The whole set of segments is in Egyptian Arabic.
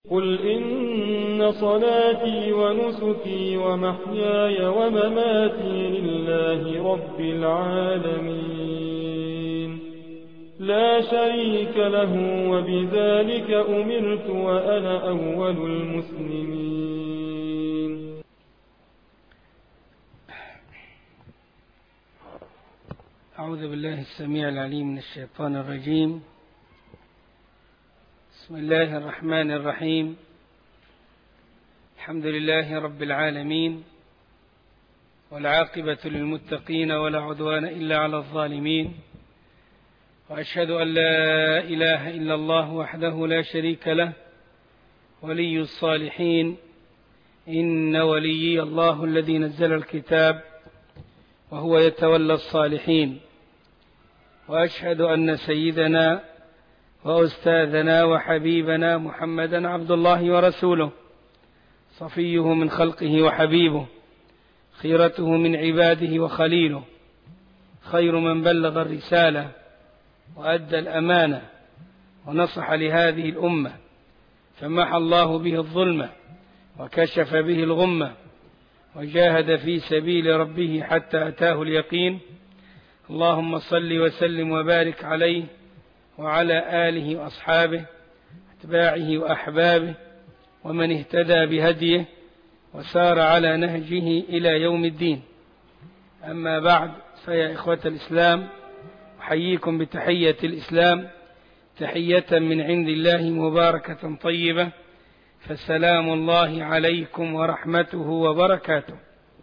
قل إن صلاتي ونسكي ومحياي ومماتي لله رب العالمين لا شريك له وبذلك أمرت وأنا أول المسلمين أعوذ بالله السميع العليم من الشيطان الرجيم بسم الله الرحمن الرحيم الحمد لله رب العالمين والعاقبة للمتقين ولا عدوان إلا على الظالمين وأشهد أن لا إله إلا الله وحده لا شريك له ولي الصالحين إن وليي الله الذي نزل الكتاب وهو يتولى الصالحين وأشهد أن سيدنا وأستاذنا وحبيبنا محمدا عبد الله ورسوله صفيه من خلقه وحبيبه خيرته من عباده وخليله خير من بلغ الرسالة وأدى الأمانة ونصح لهذه الأمة فمحى الله به الظلمة وكشف به الغمة وجاهد في سبيل ربه حتى أتاه اليقين اللهم صل وسلم وبارك عليه وعلى آله وأصحابه أتباعه وأحبابه ومن اهتدى بهديه وسار على نهجه إلى يوم الدين أما بعد فيا إخوة الإسلام أحييكم بتحية الإسلام تحية من عند الله مباركة طيبة فسلام الله عليكم ورحمته وبركاته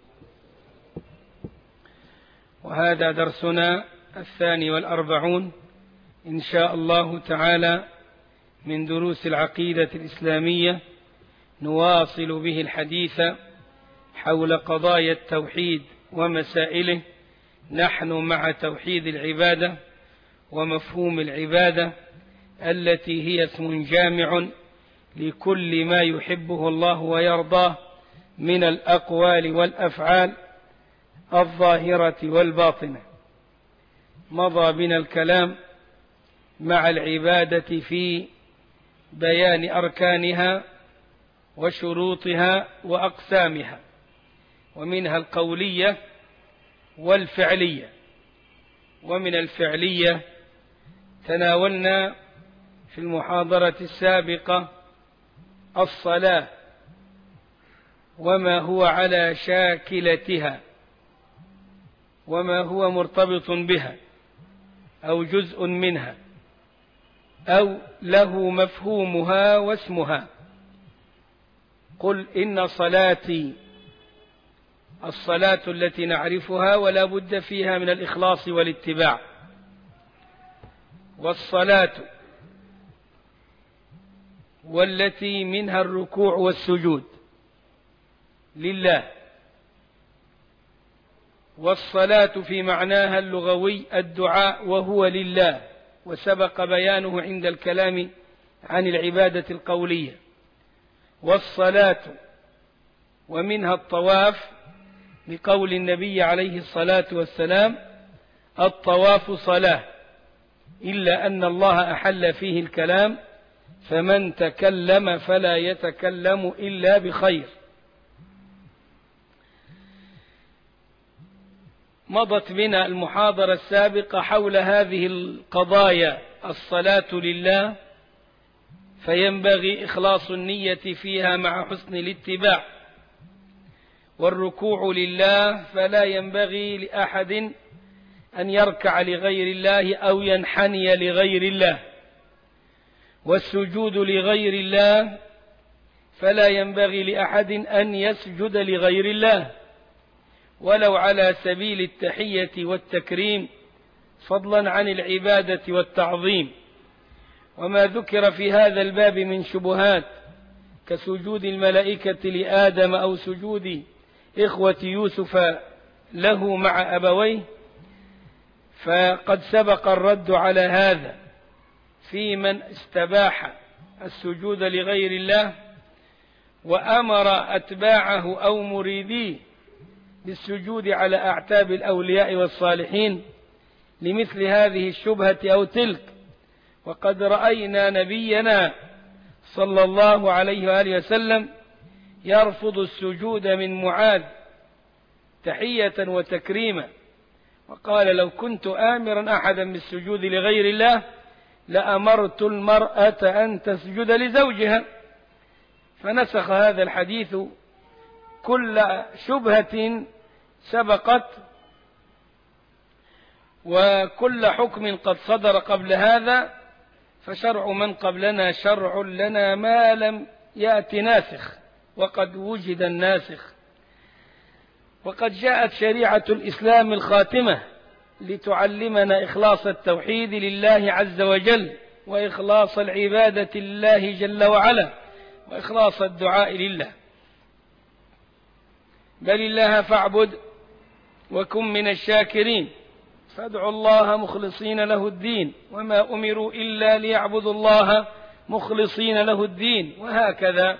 وهذا درسنا الثاني والأربعون إن شاء الله تعالى من دروس العقيدة الإسلامية نواصل به الحديث حول قضايا التوحيد ومسائله نحن مع توحيد العبادة ومفهوم العبادة التي هي اسم جامع لكل ما يحبه الله ويرضاه من الأقوال والأفعال الظاهرة والباطنة مضى بنا الكلام مع العبادة في بيان أركانها وشروطها وأقسامها ومنها القولية والفعلية ومن الفعلية تناولنا في المحاضرة السابقة الصلاة وما هو على شاكلتها وما هو مرتبط بها أو جزء منها أو له مفهومها واسمها قل إن صلاتي الصلاة التي نعرفها ولا بد فيها من الإخلاص والاتباع والصلاة والتي منها الركوع والسجود لله والصلاة في معناها اللغوي الدعاء وهو لله وسبق بيانه عند الكلام عن العبادة القولية والصلاة ومنها الطواف لقول النبي عليه الصلاة والسلام الطواف صلاة إلا أن الله أحل فيه الكلام فمن تكلم فلا يتكلم إلا بخير مضت بنا المحاضرة السابقة حول هذه القضايا الصلاة لله فينبغي إخلاص النية فيها مع حسن الاتباع والركوع لله فلا ينبغي لأحد أن يركع لغير الله أو ينحني لغير الله والسجود لغير الله فلا ينبغي لأحد أن يسجد لغير الله ولو على سبيل التحية والتكريم فضلا عن العبادة والتعظيم وما ذكر في هذا الباب من شبهات كسجود الملائكة لآدم أو سجود إخوة يوسف له مع أبويه فقد سبق الرد على هذا في من استباح السجود لغير الله وأمر أتباعه أو مريديه بالسجود على أعتاب الأولياء والصالحين لمثل هذه الشبهة أو تلك وقد رأينا نبينا صلى الله عليه وآله وسلم يرفض السجود من معاذ تحية وتكريما وقال لو كنت آمرا أحدا بالسجود لغير الله لأمرت المرأة أن تسجد لزوجها فنسخ هذا الحديث كل شبهة سبقت وكل حكم قد صدر قبل هذا فشرع من قبلنا شرع لنا ما لم يأت ناسخ وقد وجد الناسخ وقد جاءت شريعة الإسلام الخاتمة لتعلمنا إخلاص التوحيد لله عز وجل وإخلاص العبادة لله جل وعلا وإخلاص الدعاء لله بل الله فاعبد وكن من الشاكرين فادعوا الله مخلصين له الدين وما أمروا إلا ليعبدوا الله مخلصين له الدين وهكذا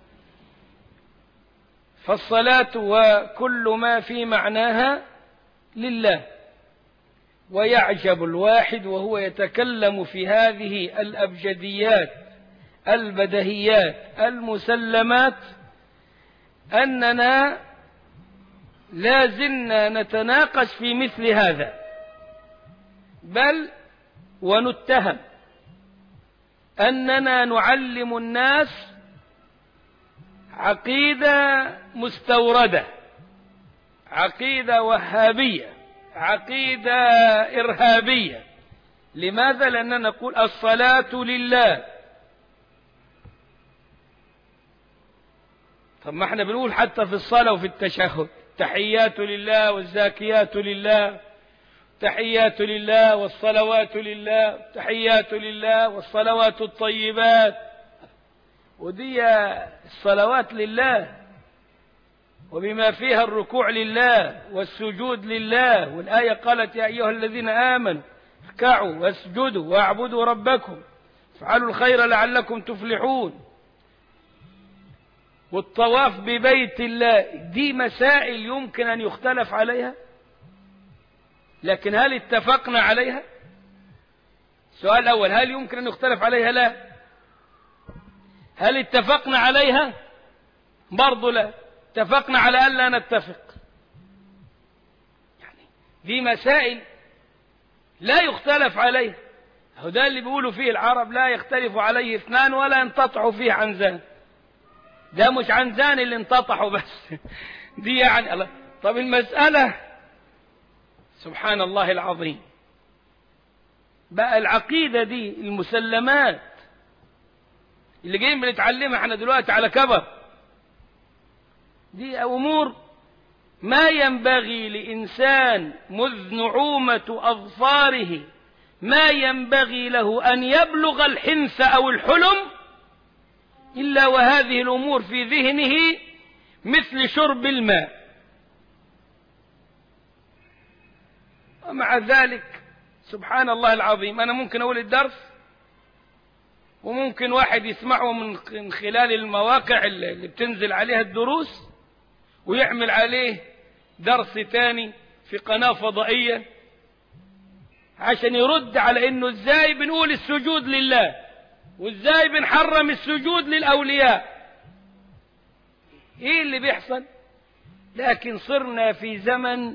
فالصلاة وكل ما في معناها لله ويعجب الواحد وهو يتكلم في هذه الأبجديات البدهيات المسلمات أننا لا زلنا نتناقش في مثل هذا بل ونتهم أننا نعلم الناس عقيدة مستوردة عقيدة وهابية عقيدة إرهابية لماذا؟ لأننا نقول الصلاة لله طب ما احنا بنقول حتى في الصلاة وفي التشهد تحيات لله والزاكيات لله تحيات لله والصلوات لله تحيات لله والصلوات الطيبات ودي الصلوات لله وبما فيها الركوع لله والسجود لله والآية قالت يا أيها الذين آمنوا اركعوا واسجدوا واعبدوا ربكم افعلوا الخير لعلكم تفلحون والطواف ببيت الله دي مسائل يمكن أن يختلف عليها لكن هل اتفقنا عليها السؤال الأول هل يمكن أن يختلف عليها لا هل اتفقنا عليها برضو لا اتفقنا على أن لا نتفق يعني دي مسائل لا يختلف عليها هو ده اللي بيقولوا فيه العرب لا يختلف عليه اثنان ولا ينتطع فيه عنزان ده مش عنزان اللي انتطحوا بس دي يعني الله طب المسألة سبحان الله العظيم بقى العقيدة دي المسلمات اللي جايين بنتعلمها احنا دلوقتي على كبر دي أمور ما ينبغي لإنسان مذ نعومة أظفاره ما ينبغي له أن يبلغ الحنث أو الحلم إلا وهذه الأمور في ذهنه مثل شرب الماء ومع ذلك سبحان الله العظيم أنا ممكن أقول الدرس وممكن واحد يسمعه من خلال المواقع اللي بتنزل عليها الدروس ويعمل عليه درس تاني في قناة فضائية عشان يرد على انه ازاي بنقول السجود لله وازاي بنحرم السجود للاولياء ايه اللي بيحصل لكن صرنا في زمن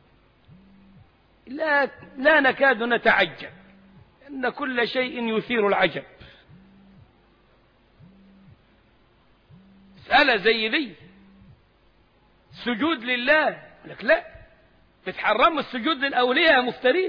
لا, لا نكاد نتعجب ان كل شيء يثير العجب مسألة زي دي سجود لله لك لا بتحرموا السجود للأولياء يا مفترين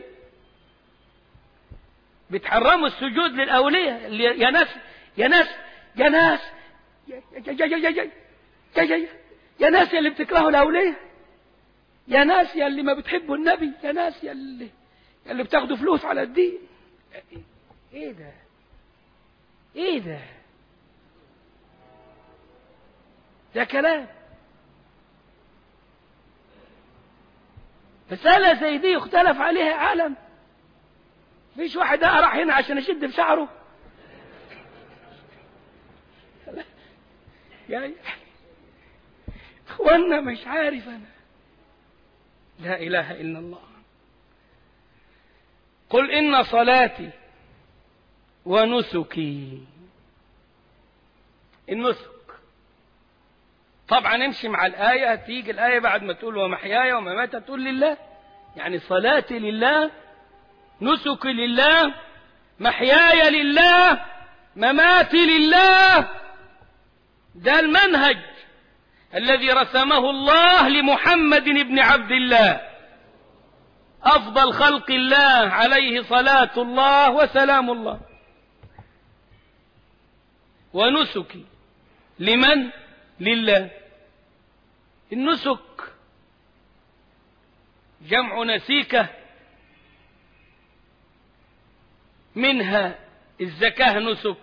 بتحرموا السجود للأولياء يا ناس يا ناس يا ناس يا يا يا يا يا يا يا يا ناس يا اللي بتكرهوا الأولياء يا ناس يا اللي ما بتحبوا النبي يا ناس يا اللي يا اللي بتاخدوا فلوس على الدين ايه ده ايه ده ده كلام مسألة زي دي يختلف عليها عالم فيش واحد راح هنا عشان يشد بشعره يا اخوانا مش عارف انا لا اله الا الله قل ان صلاتي ونسكي النسك طبعا امشي مع الآية تيجي الآية بعد ما تقول ومحياي ومماتي تقول لله يعني صلاتي لله نسكي لله محياي لله مماتي لله ده المنهج الذي رسمه الله لمحمد بن عبد الله أفضل خلق الله عليه صلاة الله وسلام الله ونسكي لمن لله النسك جمع نسيكة منها الزكاة نسك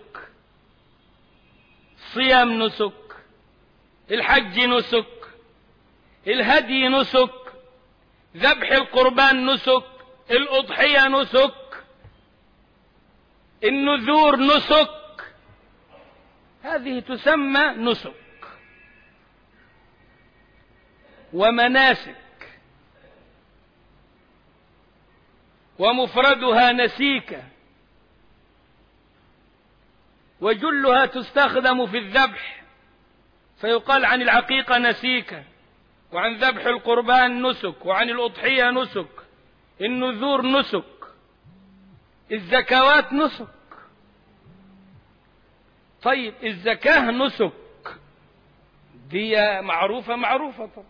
صيام نسك الحج نسك الهدي نسك ذبح القربان نسك الأضحية نسك النذور نسك هذه تسمى نسك ومناسك ومفردها نسيكة وجلها تستخدم في الذبح فيقال عن العقيقة نسيكة وعن ذبح القربان نسك وعن الأضحية نسك النذور نسك الزكوات نسك طيب الزكاة نسك دي معروفة معروفة طبعا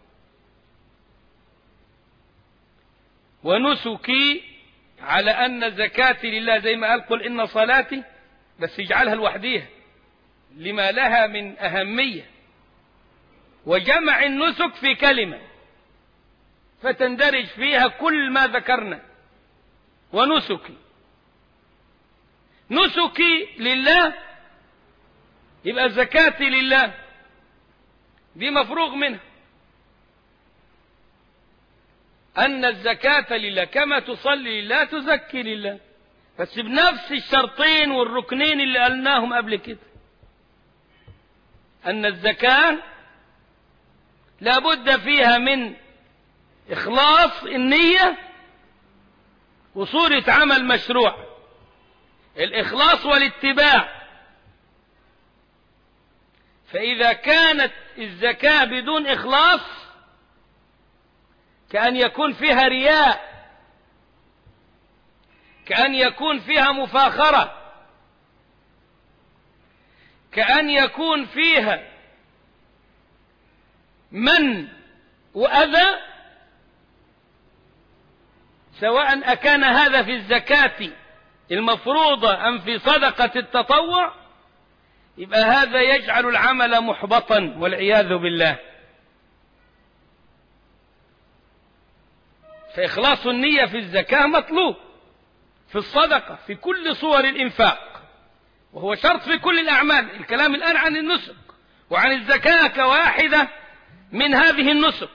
ونسكي على أن زكاتي لله زي ما قال قل إن صلاتي بس يجعلها لوحديها لما لها من أهمية وجمع النسك في كلمة فتندرج فيها كل ما ذكرنا ونسكي نسكي لله يبقى زكاتي لله دي مفروغ منها أن الزكاة لله كما تصلي لله تزكي لله بس بنفس الشرطين والركنين اللي قلناهم قبل كده أن الزكاة لابد فيها من إخلاص النية وصورة عمل مشروع الإخلاص والاتباع فإذا كانت الزكاة بدون إخلاص كأن يكون فيها رياء كأن يكون فيها مفاخرة كأن يكون فيها من وأذى سواء أكان هذا في الزكاة المفروضة أم في صدقة التطوع يبقى هذا يجعل العمل محبطا والعياذ بالله فإخلاص النية في الزكاة مطلوب في الصدقة في كل صور الإنفاق وهو شرط في كل الأعمال الكلام الآن عن النسك وعن الزكاة كواحدة من هذه النسك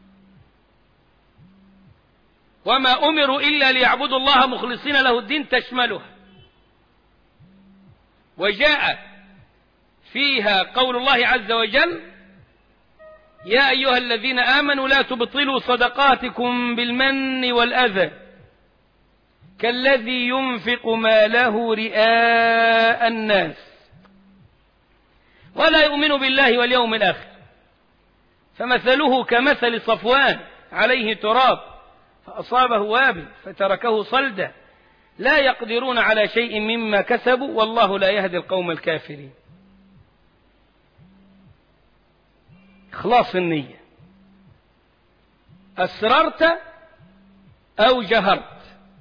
وما أمروا إلا ليعبدوا الله مخلصين له الدين تشملها وجاء فيها قول الله عز وجل يا أيها الذين آمنوا لا تبطلوا صدقاتكم بالمن والأذى كالذي ينفق ماله رئاء الناس ولا يؤمن بالله واليوم الآخر فمثله كمثل صفوان عليه تراب فأصابه وابل فتركه صلدا لا يقدرون على شيء مما كسبوا والله لا يهدي القوم الكافرين إخلاص النية أسررت أو جهرت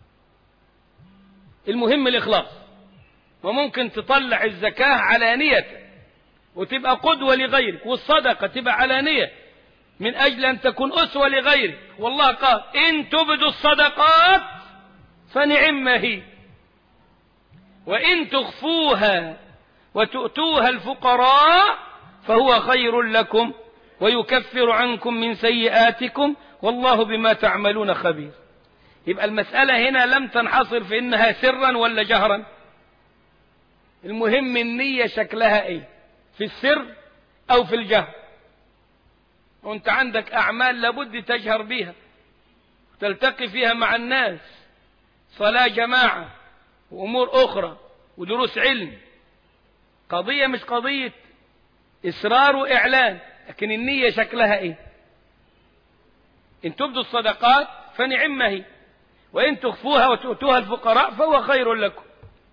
المهم الإخلاص وممكن تطلع الزكاة علانية وتبقى قدوة لغيرك والصدقة تبقى علانية من أجل أن تكون أسوة لغيرك والله قال إن تبدوا الصدقات فنعم هي وإن تخفوها وتؤتوها الفقراء فهو خير لكم ويكفر عنكم من سيئاتكم والله بما تعملون خبير يبقى المسألة هنا لم تنحصر في إنها سرا ولا جهرا المهم النية شكلها ايه في السر او في الجهر وانت عندك اعمال لابد تجهر بها تلتقي فيها مع الناس صلاة جماعة وامور اخرى ودروس علم قضية مش قضية إصرار وإعلان لكن النية شكلها إيه إن تبدوا الصدقات فنعم هي وإن تخفوها وتؤتوها الفقراء فهو خير لكم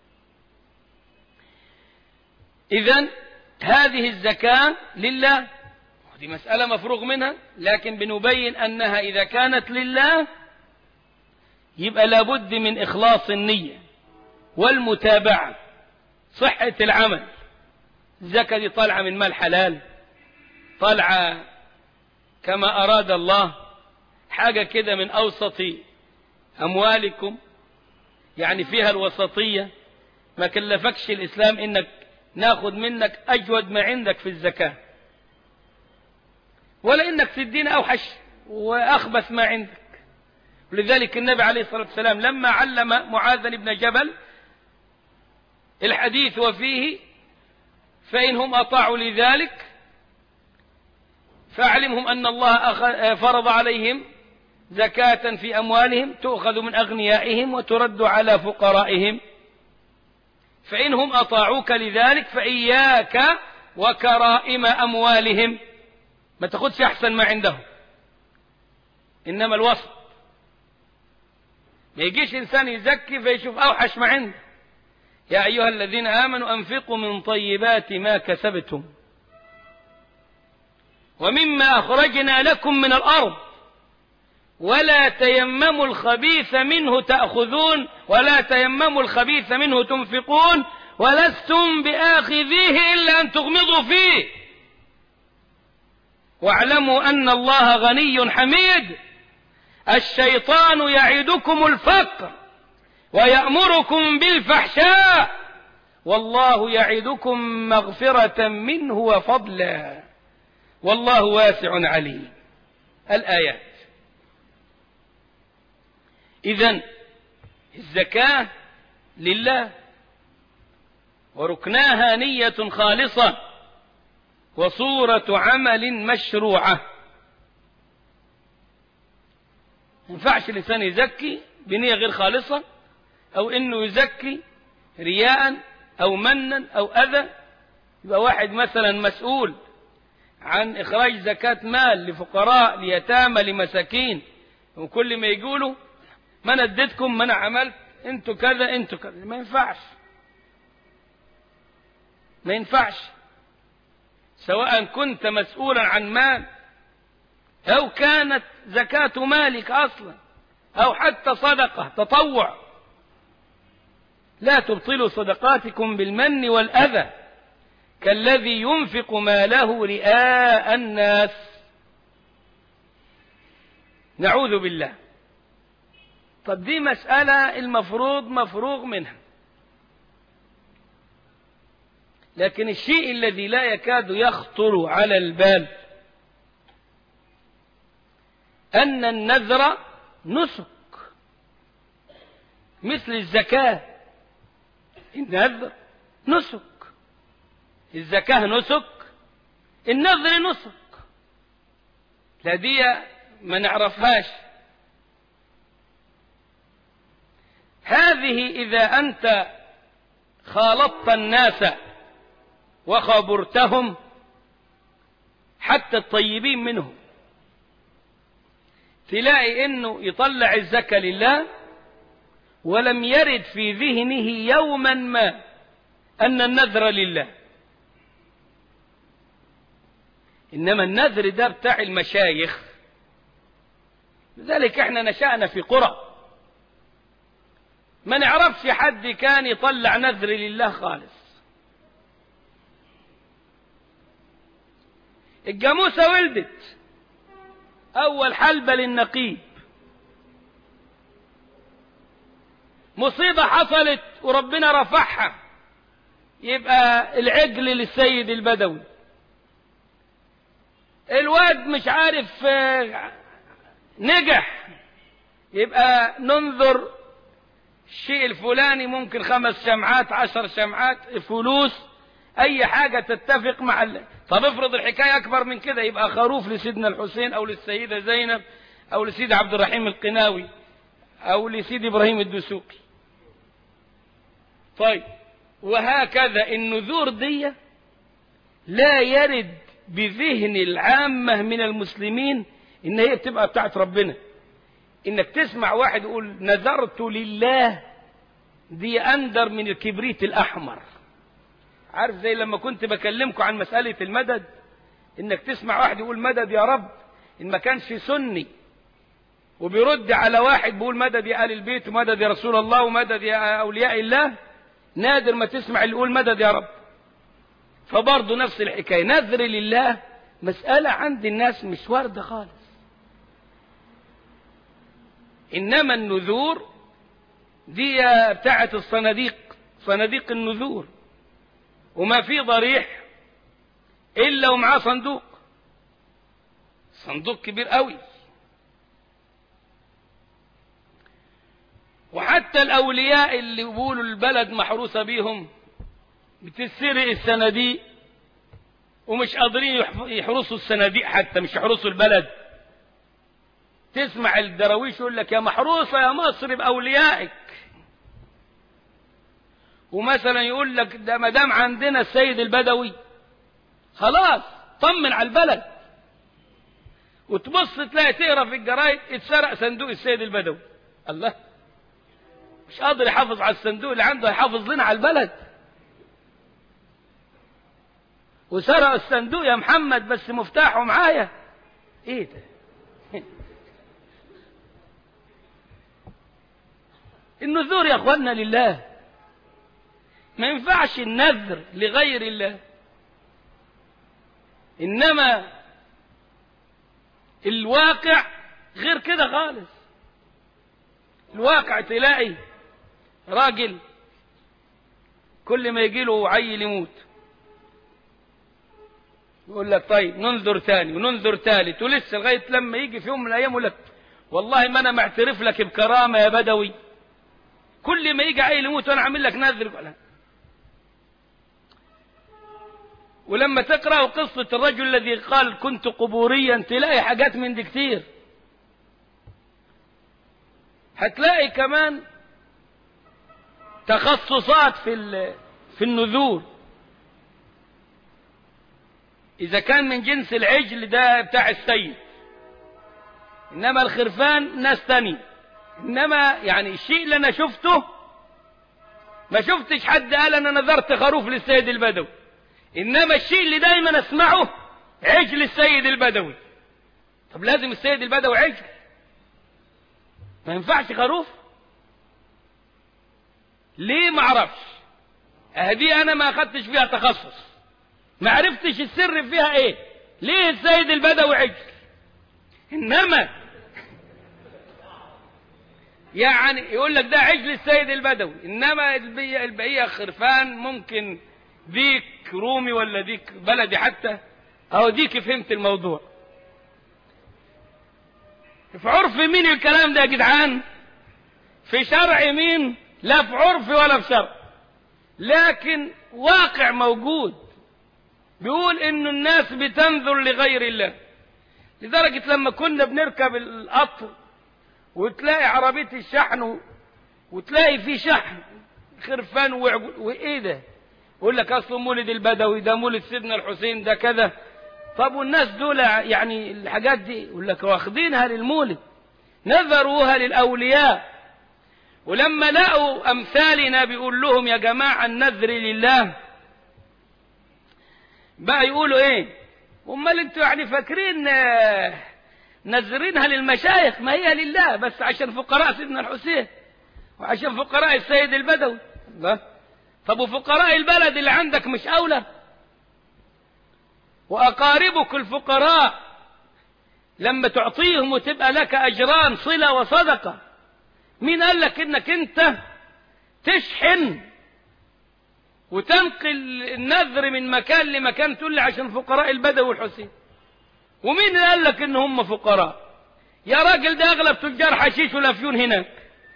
إذا هذه الزكاة لله دي مسألة مفروغ منها لكن بنبين أنها إذا كانت لله يبقى لابد من إخلاص النية والمتابعة صحة العمل الزكاة دي طالعة من مال حلال طالعة كما أراد الله حاجة كده من أوسط أموالكم يعني فيها الوسطية ما كلفكش الإسلام إنك ناخد منك أجود ما عندك في الزكاة ولا إنك تدينا أوحش وأخبث ما عندك ولذلك النبي عليه الصلاة والسلام لما علم معاذ بن جبل الحديث وفيه فإنهم أطاعوا لذلك فأعلمهم أن الله فرض عليهم زكاة في أموالهم تؤخذ من أغنيائهم وترد على فقرائهم فإنهم أطاعوك لذلك فإياك وكرائم أموالهم ما تاخدش أحسن ما عندهم إنما الوسط ما يجيش إنسان يزكي فيشوف أوحش ما عنده يا أيها الذين آمنوا أنفقوا من طيبات ما كسبتم ومما أخرجنا لكم من الأرض ولا تيمموا الخبيث منه تأخذون ولا تيمموا الخبيث منه تنفقون ولستم بآخذيه إلا أن تغمضوا فيه واعلموا أن الله غني حميد الشيطان يعدكم الفقر ويأمركم بالفحشاء والله يعدكم مغفرة منه وفضلا والله واسع عليم الآيات إذا الزكاة لله وركناها نية خالصة وصورة عمل مشروعة ما ينفعش الإنسان يزكي بنية غير خالصة أو إنه يزكي رياء أو منا أو أذى يبقى واحد مثلا مسؤول عن إخراج زكاة مال لفقراء ليتامى لمساكين وكل ما يقولوا ما انا اديتكم ما انا عملت انتوا كذا انتوا كذا ما ينفعش ما ينفعش سواء كنت مسؤولا عن مال او كانت زكاة مالك اصلا او حتى صدقة تطوع لا تبطلوا صدقاتكم بالمن والاذى كالذي ينفق ماله رئاء الناس نعوذ بالله طب دي مسألة المفروض مفروغ منها لكن الشيء الذي لا يكاد يخطر على البال أن النذر نسك مثل الزكاة النذر نسك الزكاة نسك النذر نسك لا دي ما نعرفهاش هذه إذا أنت خالطت الناس وخبرتهم حتى الطيبين منهم تلاقي انه يطلع الزكاة لله ولم يرد في ذهنه يوما ما ان النذر لله انما النذر ده بتاع المشايخ لذلك احنا نشأنا في قرى ما نعرفش حد كان يطلع نذر لله خالص الجاموسة ولدت أول حلبة للنقيب مصيبة حصلت وربنا رفعها يبقى العجل للسيد البدوي الواد مش عارف نجح يبقى ننظر الشيء الفلاني ممكن خمس شمعات عشر شمعات فلوس اي حاجة تتفق مع ال... طب افرض الحكاية اكبر من كده يبقى خروف لسيدنا الحسين او للسيدة زينب او لسيد عبد الرحيم القناوي او لسيد ابراهيم الدسوقي طيب وهكذا النذور دي لا يرد بذهن العامة من المسلمين إن هي بتبقى بتاعت ربنا إنك تسمع واحد يقول نذرت لله دي أندر من الكبريت الأحمر عارف زي لما كنت بكلمكم عن مسألة المدد إنك تسمع واحد يقول مدد يا رب إن ما كانش سني وبيرد على واحد بيقول مدد يا آل البيت ومدد يا رسول الله ومدد يا أولياء الله نادر ما تسمع اللي يقول مدد يا رب فبرضه نفس الحكاية نذر لله مسألة عند الناس مش واردة خالص إنما النذور دي بتاعة الصناديق صناديق النذور وما في ضريح إلا ومعاه صندوق صندوق كبير قوي وحتى الأولياء اللي يقولوا البلد محروسة بيهم بتسرق الصناديق ومش قادرين يحرسوا الصناديق حتى مش يحرسوا البلد تسمع الدراويش يقول لك يا محروسة يا مصر بأوليائك ومثلا يقول لك ده ما دام عندنا السيد البدوي خلاص طمن على البلد وتبص تلاقي تقرا في الجرايد اتسرق صندوق السيد البدوي الله مش قادر يحافظ على الصندوق اللي عنده يحافظ لنا على البلد وسرق الصندوق يا محمد بس مفتاحه معايا ايه ده النذور يا اخوانا لله ما ينفعش النذر لغير الله انما الواقع غير كده خالص الواقع تلاقي راجل كل ما يجي له عيل يموت يقول لك طيب ننظر ثاني وننظر ثالث ولسه لغايه لما يجي في يوم من الايام يقول لك والله ما انا معترف لك بكرامه يا بدوي كل ما يجي عيل يموت وانا عامل لك نذر ولما تقرا قصه الرجل الذي قال كنت قبوريا تلاقي حاجات من دي كتير هتلاقي كمان تخصصات في في النذور إذا كان من جنس العجل ده بتاع السيد إنما الخرفان ناس تاني إنما يعني الشيء اللي أنا شفته ما شفتش حد قال أنا نذرت خروف للسيد البدوي إنما الشيء اللي دايما أسمعه عجل السيد البدوي طب لازم السيد البدوي عجل ما ينفعش خروف ليه ما اعرفش هدي انا ما اخدتش فيها تخصص ما عرفتش السر فيها ايه ليه السيد البدوي عجل انما يعني يقول لك ده عجل السيد البدوي انما البقيه البقيه خرفان ممكن ديك رومي ولا ديك بلدي حتى اهو ديك فهمت الموضوع في عرف مين الكلام ده يا جدعان في شرع مين لا في عرف ولا في شرع لكن واقع موجود بيقول ان الناس بتنذر لغير الله لدرجة لما كنا بنركب القطر وتلاقي عربية الشحن وتلاقي في شحن خرفان وعجل وايه ده يقول لك اصله مولد البدوي ده مولد سيدنا الحسين ده كذا طب والناس دول يعني الحاجات دي يقول لك واخدينها للمولد نذروها للأولياء ولما لقوا أمثالنا بيقول لهم يا جماعة النذر لله بقى يقولوا ايه امال انتوا يعني فاكرين نذرينها للمشايخ ما هي لله بس عشان فقراء سيدنا الحسين وعشان فقراء السيد البدوي الله طب وفقراء البلد اللي عندك مش أولى وأقاربك الفقراء لما تعطيهم وتبقى لك أجران صلة وصدقة مين قال لك إنك أنت تشحن وتنقل النذر من مكان لمكان تقول لي عشان فقراء البدوي والحسين ومين اللي قال لك ان هم فقراء يا راجل ده اغلب تجار حشيش والافيون هناك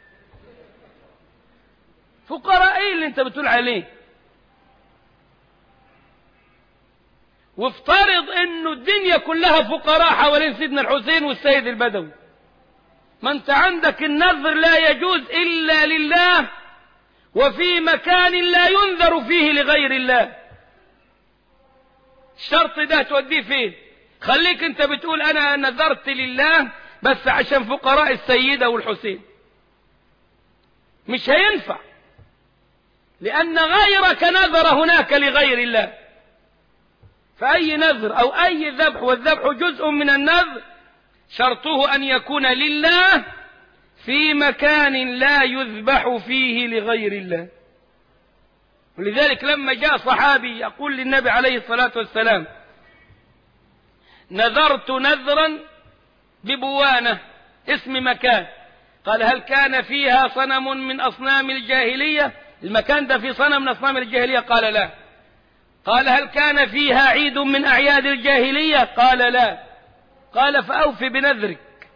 فقراء ايه اللي انت بتقول عليه وافترض انه الدنيا كلها فقراء حوالين سيدنا الحسين والسيد البدوي ما انت عندك النذر لا يجوز الا لله وفي مكان لا ينذر فيه لغير الله الشرط ده توديه فين خليك انت بتقول انا نذرت لله بس عشان فقراء السيدة والحسين مش هينفع لأن غيرك نذر هناك لغير الله فأي نذر أو أي ذبح والذبح جزء من النذر شرطه أن يكون لله في مكان لا يذبح فيه لغير الله ولذلك لما جاء صحابي يقول للنبي عليه الصلاة والسلام نذرت نذرا ببوانة اسم مكان قال هل كان فيها صنم من أصنام الجاهلية المكان ده في صنم من أصنام الجاهلية قال لا قال هل كان فيها عيد من أعياد الجاهلية قال لا قال فأوف بنذرك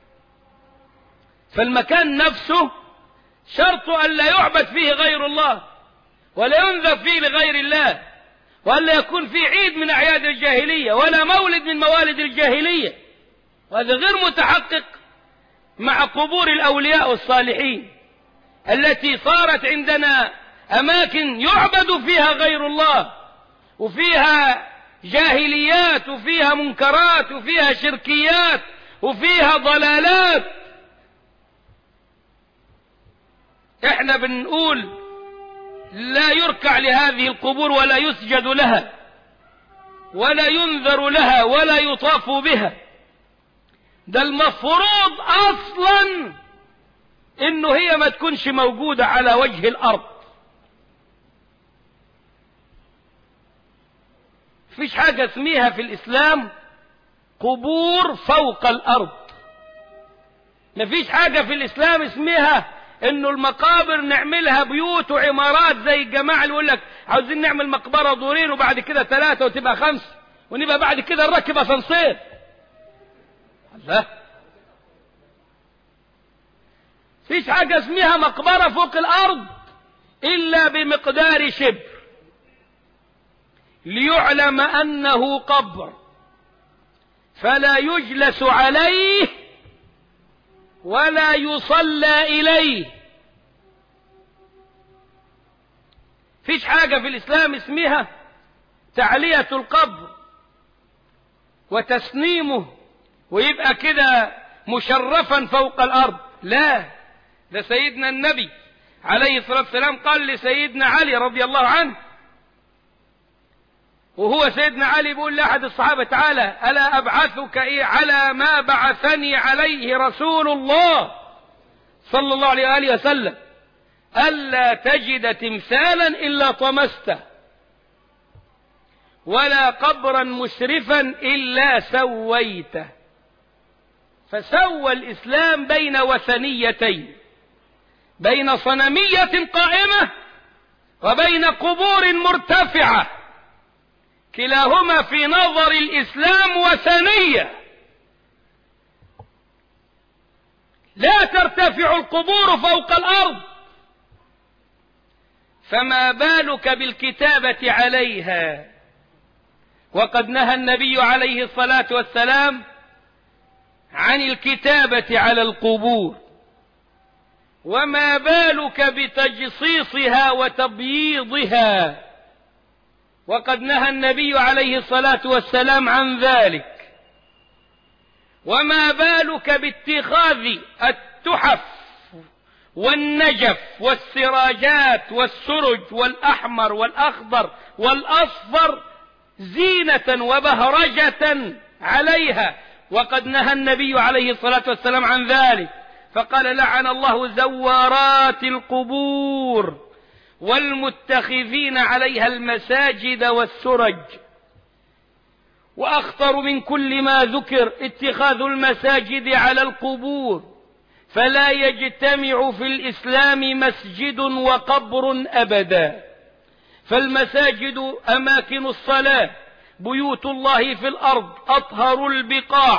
فالمكان نفسه شرط أن لا يعبد فيه غير الله ولا ينذر فيه لغير الله وألا يكون فيه عيد من أعياد الجاهلية ولا مولد من موالد الجاهلية وهذا غير متحقق مع قبور الأولياء والصالحين التي صارت عندنا أماكن يعبد فيها غير الله وفيها جاهليات وفيها منكرات وفيها شركيات وفيها ضلالات احنا بنقول لا يركع لهذه القبور ولا يسجد لها ولا ينذر لها ولا يطاف بها ده المفروض اصلا انه هي ما تكونش موجودة على وجه الارض فيش حاجة اسميها في الاسلام قبور فوق الارض مفيش حاجة في الاسلام اسمها انه المقابر نعملها بيوت وعمارات زي الجماعة اللي يقول لك عاوزين نعمل مقبرة دورين وبعد كده ثلاثة وتبقى خمس ونبقى بعد كده نركب اسانسير الله فيش حاجة اسمها مقبرة فوق الأرض إلا بمقدار شبر ليعلم أنه قبر فلا يجلس عليه ولا يصلى إليه فيش حاجة في الإسلام اسمها تعلية القبر وتسنيمه ويبقى كده مشرفا فوق الأرض لا ده سيدنا النبي عليه الصلاة والسلام قال لسيدنا علي رضي الله عنه وهو سيدنا علي بيقول لأحد الصحابة تعالى ألا أبعثك إيه على ما بعثني عليه رسول الله صلى الله عليه وآله وسلم ألا تجد تمثالا إلا طمسته ولا قبرا مشرفا إلا سويته فسوى الإسلام بين وثنيتين بين صنمية قائمة وبين قبور مرتفعة كلاهما في نظر الإسلام وثنية لا ترتفع القبور فوق الأرض فما بالك بالكتابة عليها وقد نهى النبي عليه الصلاة والسلام عن الكتابة على القبور وما بالك بتجصيصها وتبييضها وقد نهى النبي عليه الصلاة والسلام عن ذلك وما بالك باتخاذ التحف والنجف والسراجات والسرج والأحمر والأخضر والأصفر زينة وبهرجة عليها وقد نهى النبي عليه الصلاة والسلام عن ذلك فقال لعن الله زوارات القبور والمتخذين عليها المساجد والسرج واخطر من كل ما ذكر اتخاذ المساجد على القبور فلا يجتمع في الاسلام مسجد وقبر ابدا فالمساجد اماكن الصلاه بيوت الله في الارض اطهر البقاع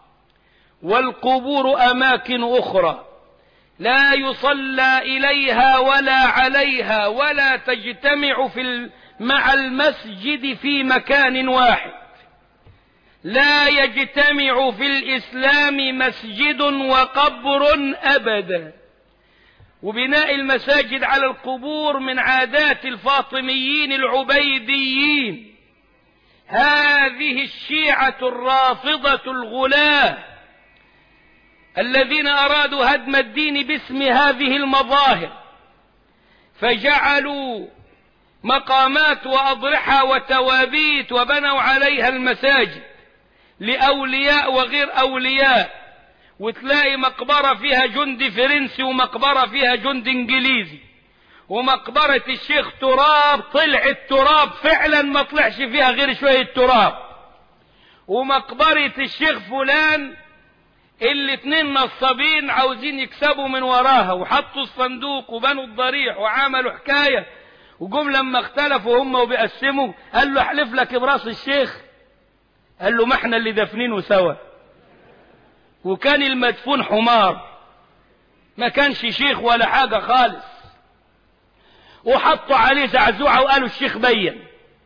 والقبور اماكن اخرى لا يصلى اليها ولا عليها ولا تجتمع في مع المسجد في مكان واحد لا يجتمع في الاسلام مسجد وقبر ابدا وبناء المساجد على القبور من عادات الفاطميين العبيديين هذه الشيعة الرافضة الغلاة الذين أرادوا هدم الدين باسم هذه المظاهر فجعلوا مقامات وأضرحة وتوابيت وبنوا عليها المساجد لأولياء وغير أولياء وتلاقي مقبرة فيها جندي فرنسي ومقبرة فيها جندي انجليزي ومقبرة الشيخ تراب طلع التراب فعلا ما طلعش فيها غير شوية تراب ومقبرة الشيخ فلان الاتنين نصابين عاوزين يكسبوا من وراها وحطوا الصندوق وبنوا الضريح وعملوا حكاية وجم لما اختلفوا هم وبيقسموا قال له احلف لك براس الشيخ قال له ما احنا اللي دافنينه سوا وكان المدفون حمار ما كانش شيخ ولا حاجة خالص وحطوا عليه زعزوعة وقالوا الشيخ بين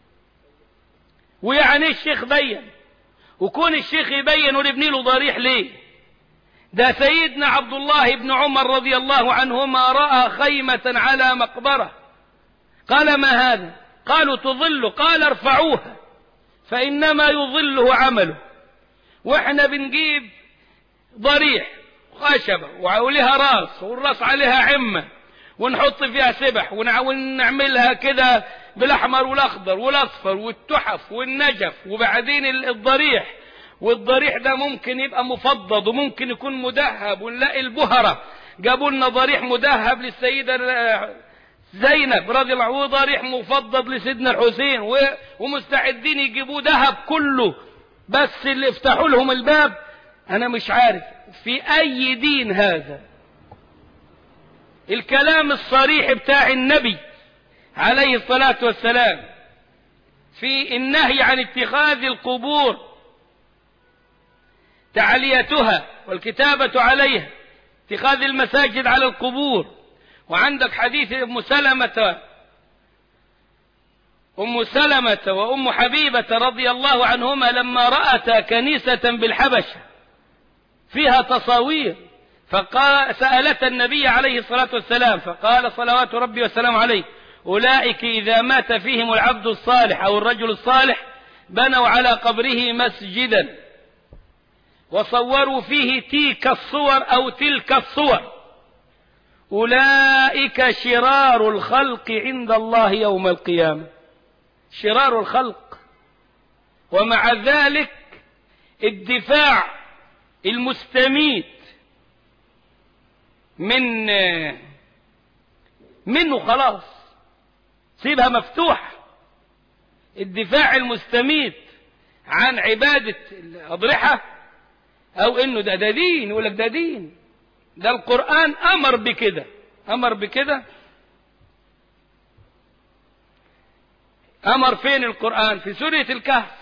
ويعني الشيخ بين وكون الشيخ يبين ونبني له ضريح ليه ده سيدنا عبد الله بن عمر رضي الله عنهما رأى خيمة على مقبرة قال ما هذا قالوا تظل قال ارفعوها فإنما يظله عمله واحنا بنجيب ضريح خشبة ولها راس والراس عليها عمة ونحط فيها سبح ونعملها كده بالاحمر والاخضر والاصفر والتحف والنجف وبعدين الضريح والضريح ده ممكن يبقى مفضض وممكن يكون مدهب ونلاقي البهرة جابوا لنا ضريح مدهب للسيدة زينب رضي الله عنها وضريح مفضض لسيدنا الحسين ومستعدين يجيبوه ذهب كله بس اللي افتحوا لهم الباب انا مش عارف في اي دين هذا الكلام الصريح بتاع النبي عليه الصلاة والسلام في النهي عن اتخاذ القبور تعليتها والكتابة عليها اتخاذ المساجد على القبور وعندك حديث أم سلمة أم سلمة وأم حبيبة رضي الله عنهما لما رأتا كنيسة بالحبشة فيها تصاوير فقال سألت النبي عليه الصلاة والسلام فقال صلوات ربي والسلام عليه أولئك إذا مات فيهم العبد الصالح أو الرجل الصالح بنوا على قبره مسجدا وصوروا فيه تلك الصور أو تلك الصور أولئك شرار الخلق عند الله يوم القيامة شرار الخلق ومع ذلك الدفاع المستميت من منه خلاص سيبها مفتوح الدفاع المستميت عن عبادة الأضرحة أو إنه ده ده دين يقول لك ده دين ده القرآن أمر بكده أمر بكده أمر فين القرآن في سورة الكهف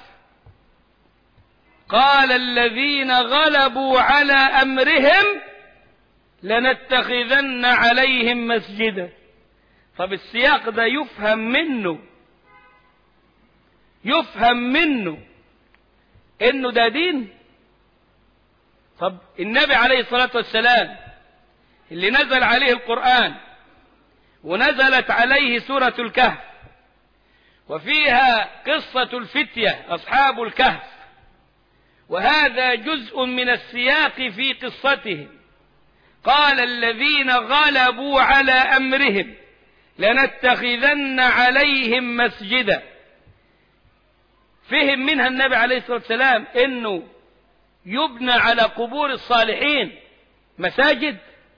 قال الذين غلبوا على أمرهم لنتخذن عليهم مسجدا طب السياق ده يفهم منه يفهم منه انه ده دين طب النبي عليه الصلاة والسلام اللي نزل عليه القرآن ونزلت عليه سورة الكهف وفيها قصة الفتية أصحاب الكهف وهذا جزء من السياق في قصتهم قال الذين غلبوا على أمرهم لنتخذن عليهم مسجدا فهم منها النبي عليه الصلاة والسلام انه يبنى على قبور الصالحين مساجد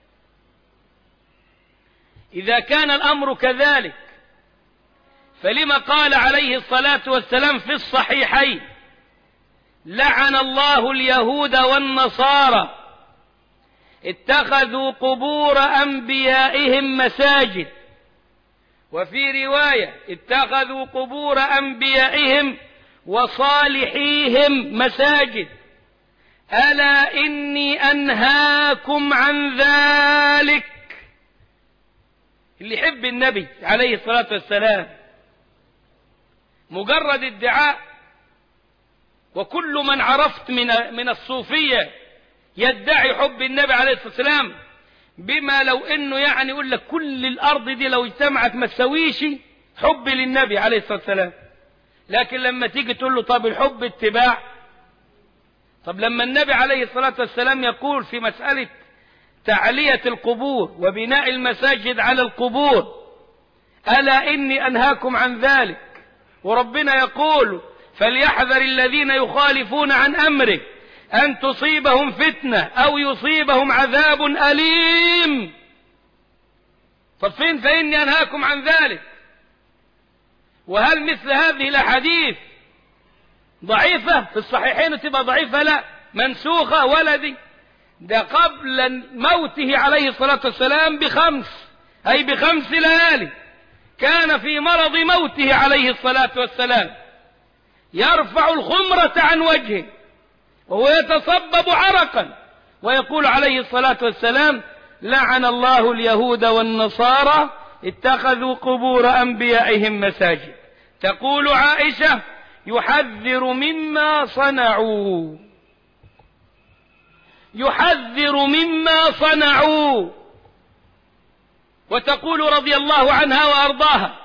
إذا كان الأمر كذلك فلما قال عليه الصلاة والسلام في الصحيحين لعن الله اليهود والنصارى اتخذوا قبور أنبيائهم مساجد وفي رواية اتخذوا قبور أنبيائهم وصالحيهم مساجد ألا إني أنهاكم عن ذلك اللي يحب النبي عليه الصلاة والسلام مجرد ادعاء وكل من عرفت من من الصوفية يدعي حب النبي عليه الصلاة والسلام بما لو انه يعني يقول لك كل الارض دي لو اجتمعت ما تسويش حب للنبي عليه الصلاة والسلام لكن لما تيجي تقول له طب الحب اتباع طب لما النبي عليه الصلاة والسلام يقول في مسألة تعلية القبور وبناء المساجد على القبور ألا إني أنهاكم عن ذلك وربنا يقول فليحذر الذين يخالفون عن أمره أن تصيبهم فتنة أو يصيبهم عذاب أليم طب فين فإني أنهاكم عن ذلك وهل مثل هذه الأحاديث ضعيفة في الصحيحين تبقى ضعيفة لا منسوخة ولا دي ده قبل موته عليه الصلاة والسلام بخمس أي بخمس ليالي كان في مرض موته عليه الصلاة والسلام يرفع الخمرة عن وجهه وهو يتصبب عرقا ويقول عليه الصلاة والسلام لعن الله اليهود والنصارى اتخذوا قبور أنبيائهم مساجد تقول عائشة يحذر مما صنعوا يحذر مما صنعوا وتقول رضي الله عنها وأرضاها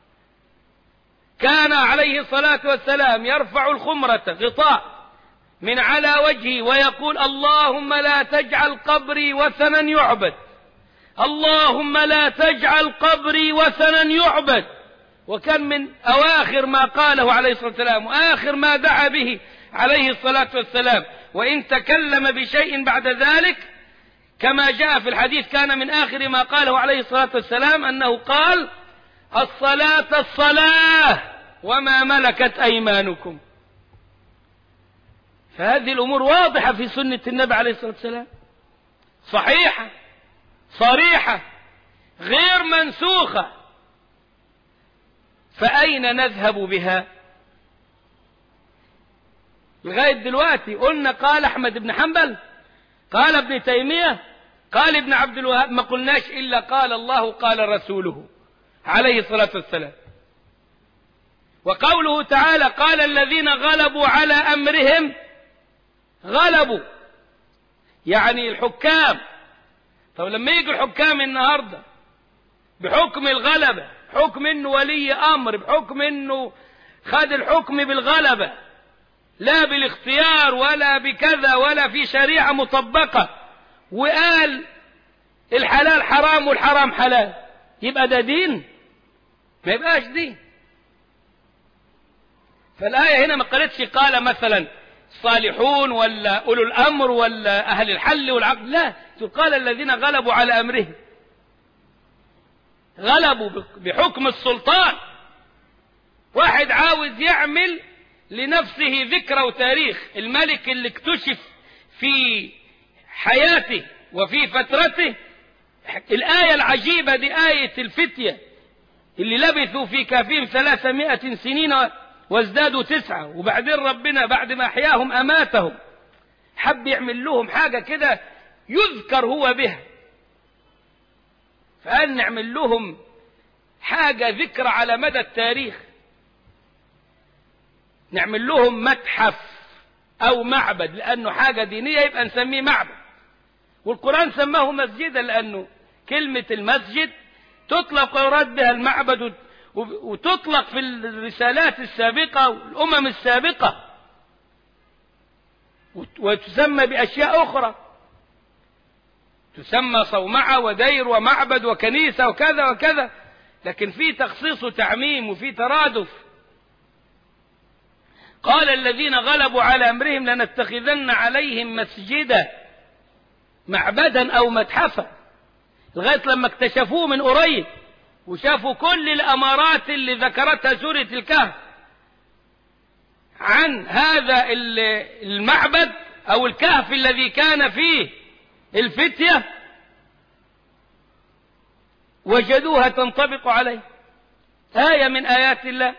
كان عليه الصلاة والسلام يرفع الخمرة غطاء من على وجهه ويقول اللهم لا تجعل قبري وثنا يعبد اللهم لا تجعل قبري وثنا يعبد وكان من أواخر ما قاله عليه الصلاة والسلام وآخر ما دعا به عليه الصلاة والسلام وإن تكلم بشيء بعد ذلك كما جاء في الحديث كان من آخر ما قاله عليه الصلاة والسلام أنه قال الصلاة الصلاة وما ملكت أيمانكم فهذه الأمور واضحة في سنة النبي عليه الصلاة والسلام صحيحة صريحة غير منسوخة فأين نذهب بها لغاية دلوقتي قلنا قال أحمد بن حنبل قال ابن تيمية قال ابن عبد الوهاب ما قلناش إلا قال الله قال رسوله عليه الصلاة والسلام وقوله تعالى قال الذين غلبوا على أمرهم غلبوا يعني الحكام طب لما يجي الحكام النهاردة بحكم الغلبة حكم انه ولي امر بحكم انه خد الحكم بالغلبة لا بالاختيار ولا بكذا ولا في شريعة مطبقة وقال الحلال حرام والحرام حلال يبقى ده دين ما يبقاش دين فالآية هنا ما قالتش قال مثلا الصالحون ولا أولو الأمر ولا أهل الحل والعقد لا قال الذين غلبوا على أمرهم غلبوا بحكم السلطان واحد عاوز يعمل لنفسه ذكرى وتاريخ الملك اللي اكتشف في حياته وفي فترته الآية العجيبة دي آية الفتية اللي لبثوا في كافهم ثلاثمائة سنين وازدادوا تسعة وبعدين ربنا بعد ما أحياهم أماتهم حب يعمل لهم حاجة كده يذكر هو بها فقال نعمل لهم حاجة ذكرى على مدى التاريخ نعمل لهم متحف أو معبد لأنه حاجة دينية يبقى نسميه معبد والقرآن سماه مسجدا لأنه كلمة المسجد تطلق ويراد بها المعبد وتطلق في الرسالات السابقة والأمم السابقة وتسمى بأشياء أخرى تسمى صومعة ودير ومعبد وكنيسة وكذا وكذا لكن في تخصيص وتعميم وفي ترادف قال الذين غلبوا على أمرهم لنتخذن عليهم مسجدا معبدا أو متحفا لغاية لما اكتشفوه من قريب وشافوا كل الأمارات اللي ذكرتها سورة الكهف عن هذا المعبد أو الكهف الذي كان فيه الفتية وجدوها تنطبق عليه آية من آيات الله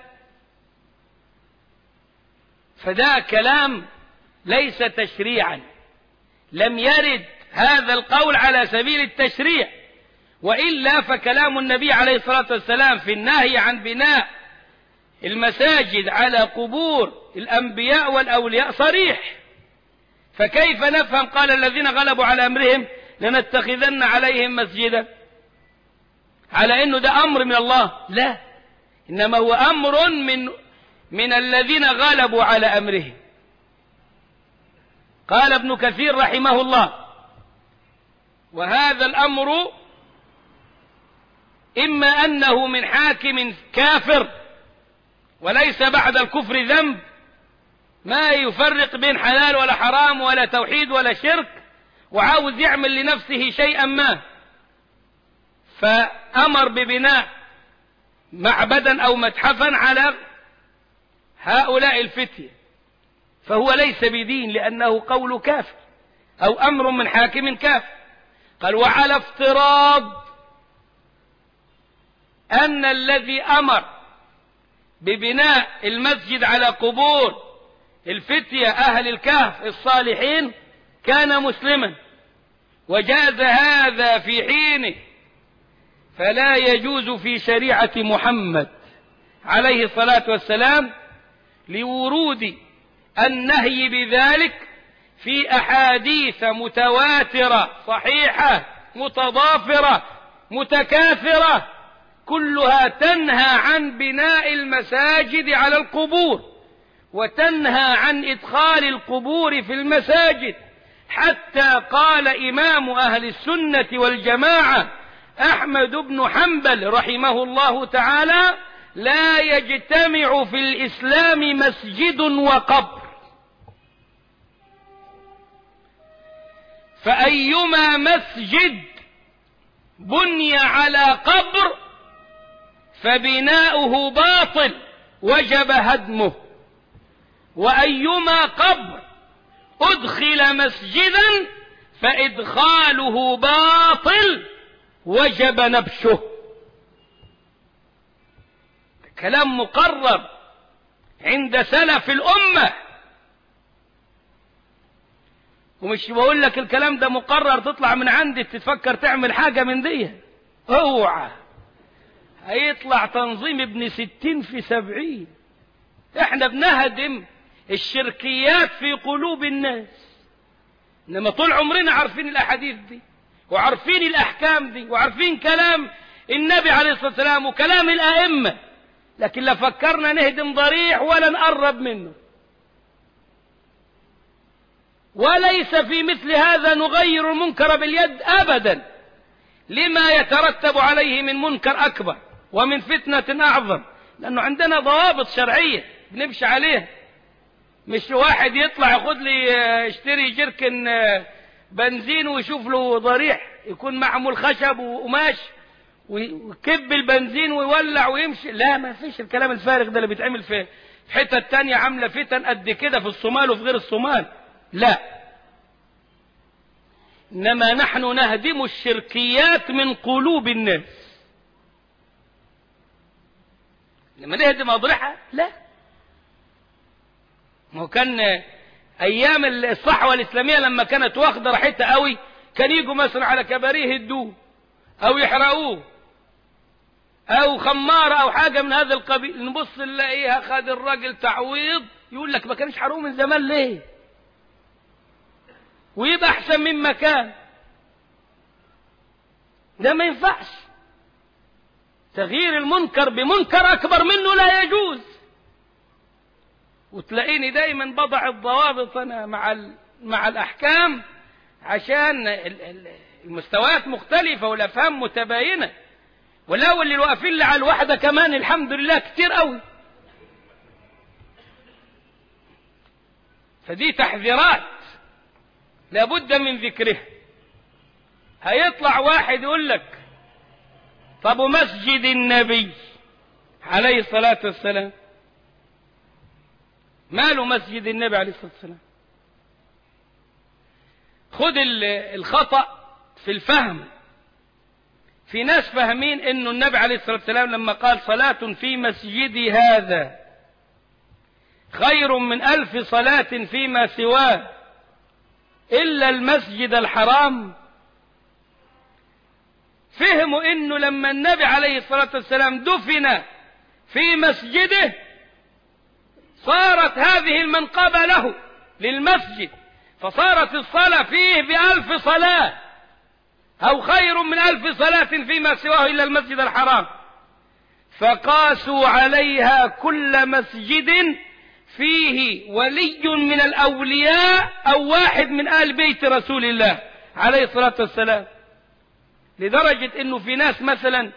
فده كلام ليس تشريعا لم يرد هذا القول على سبيل التشريع وإلا فكلام النبي عليه الصلاة والسلام في النهي عن بناء المساجد على قبور الأنبياء والأولياء صريح فكيف نفهم قال الذين غلبوا على أمرهم لنتخذن عليهم مسجدا على أنه ده أمر من الله لا إنما هو أمر من من الذين غلبوا على أمره قال ابن كثير رحمه الله وهذا الأمر إما أنه من حاكم كافر وليس بعد الكفر ذنب ما يفرق بين حلال ولا حرام ولا توحيد ولا شرك وعاوز يعمل لنفسه شيئا ما فأمر ببناء معبدا أو متحفا على هؤلاء الفتية فهو ليس بدين لأنه قول كافر أو أمر من حاكم كافر قال وعلى افتراض أن الذي أمر ببناء المسجد على قبور الفتية أهل الكهف الصالحين كان مسلما وجاز هذا في حينه فلا يجوز في شريعة محمد عليه الصلاة والسلام لورود النهي بذلك في أحاديث متواترة صحيحة متضافرة متكاثرة كلها تنهى عن بناء المساجد على القبور وتنهى عن إدخال القبور في المساجد حتى قال إمام أهل السنة والجماعة أحمد بن حنبل رحمه الله تعالى لا يجتمع في الإسلام مسجد وقبر فأيما مسجد بني على قبر فبناؤه باطل وجب هدمه وأيما قبر أدخل مسجدا فإدخاله باطل وجب نبشه كلام مقرر عند سلف الأمة ومش بقول لك الكلام ده مقرر تطلع من عندي تفكر تعمل حاجة من دي اوعى هيطلع تنظيم ابن ستين في سبعين احنا بنهدم الشركيات في قلوب الناس انما طول عمرنا عارفين الاحاديث دي وعارفين الاحكام دي وعارفين كلام النبي عليه الصلاه والسلام وكلام الائمه لكن لا فكرنا نهدم ضريح ولا نقرب منه وليس في مثل هذا نغير المنكر باليد ابدا لما يترتب عليه من منكر اكبر ومن فتنه اعظم لانه عندنا ضوابط شرعيه بنمشي عليها مش واحد يطلع ياخد لي يشتري جركن بنزين ويشوف له ضريح يكون معمول خشب وقماش ويكب البنزين ويولع ويمشي لا ما فيش الكلام الفارغ ده اللي بيتعمل في حتة تانية عاملة فتن قد كده في الصومال وفي غير الصومال لا إنما نحن نهدم الشركيات من قلوب الناس لما نهدم أضرحة لا ما هو كان ايام الصحوه الاسلاميه لما كانت واخده راحتها قوي كان يجوا مثلا على كباريه يدوه او يحرقوه او خماره او حاجه من هذا القبيل نبص نلاقيها خد الراجل تعويض يقول لك ما كانش حروم من زمان ليه ويبقى احسن من مكان ده ما ينفعش تغيير المنكر بمنكر اكبر منه لا يجوز وتلاقيني دايما بضع الضوابط انا مع مع الاحكام عشان المستويات مختلفه والافهام متباينه ولو اللي واقفين لي على الواحده كمان الحمد لله كتير قوي فدي تحذيرات لابد من ذكرها هيطلع واحد يقول لك طب مسجد النبي عليه الصلاه والسلام ماله مسجد النبي عليه الصلاة والسلام خد الخطأ في الفهم في ناس فاهمين انه النبي عليه الصلاة والسلام لما قال صلاة في مسجدي هذا خير من ألف صلاة فيما سواه إلا المسجد الحرام فهموا انه لما النبي عليه الصلاة والسلام دفن في مسجده صارت هذه المنقبة له للمسجد فصارت الصلاة فيه بألف صلاة أو خير من ألف صلاة فيما سواه إلا المسجد الحرام فقاسوا عليها كل مسجد فيه ولي من الأولياء أو واحد من آل بيت رسول الله عليه الصلاة والسلام لدرجة أنه في ناس مثلا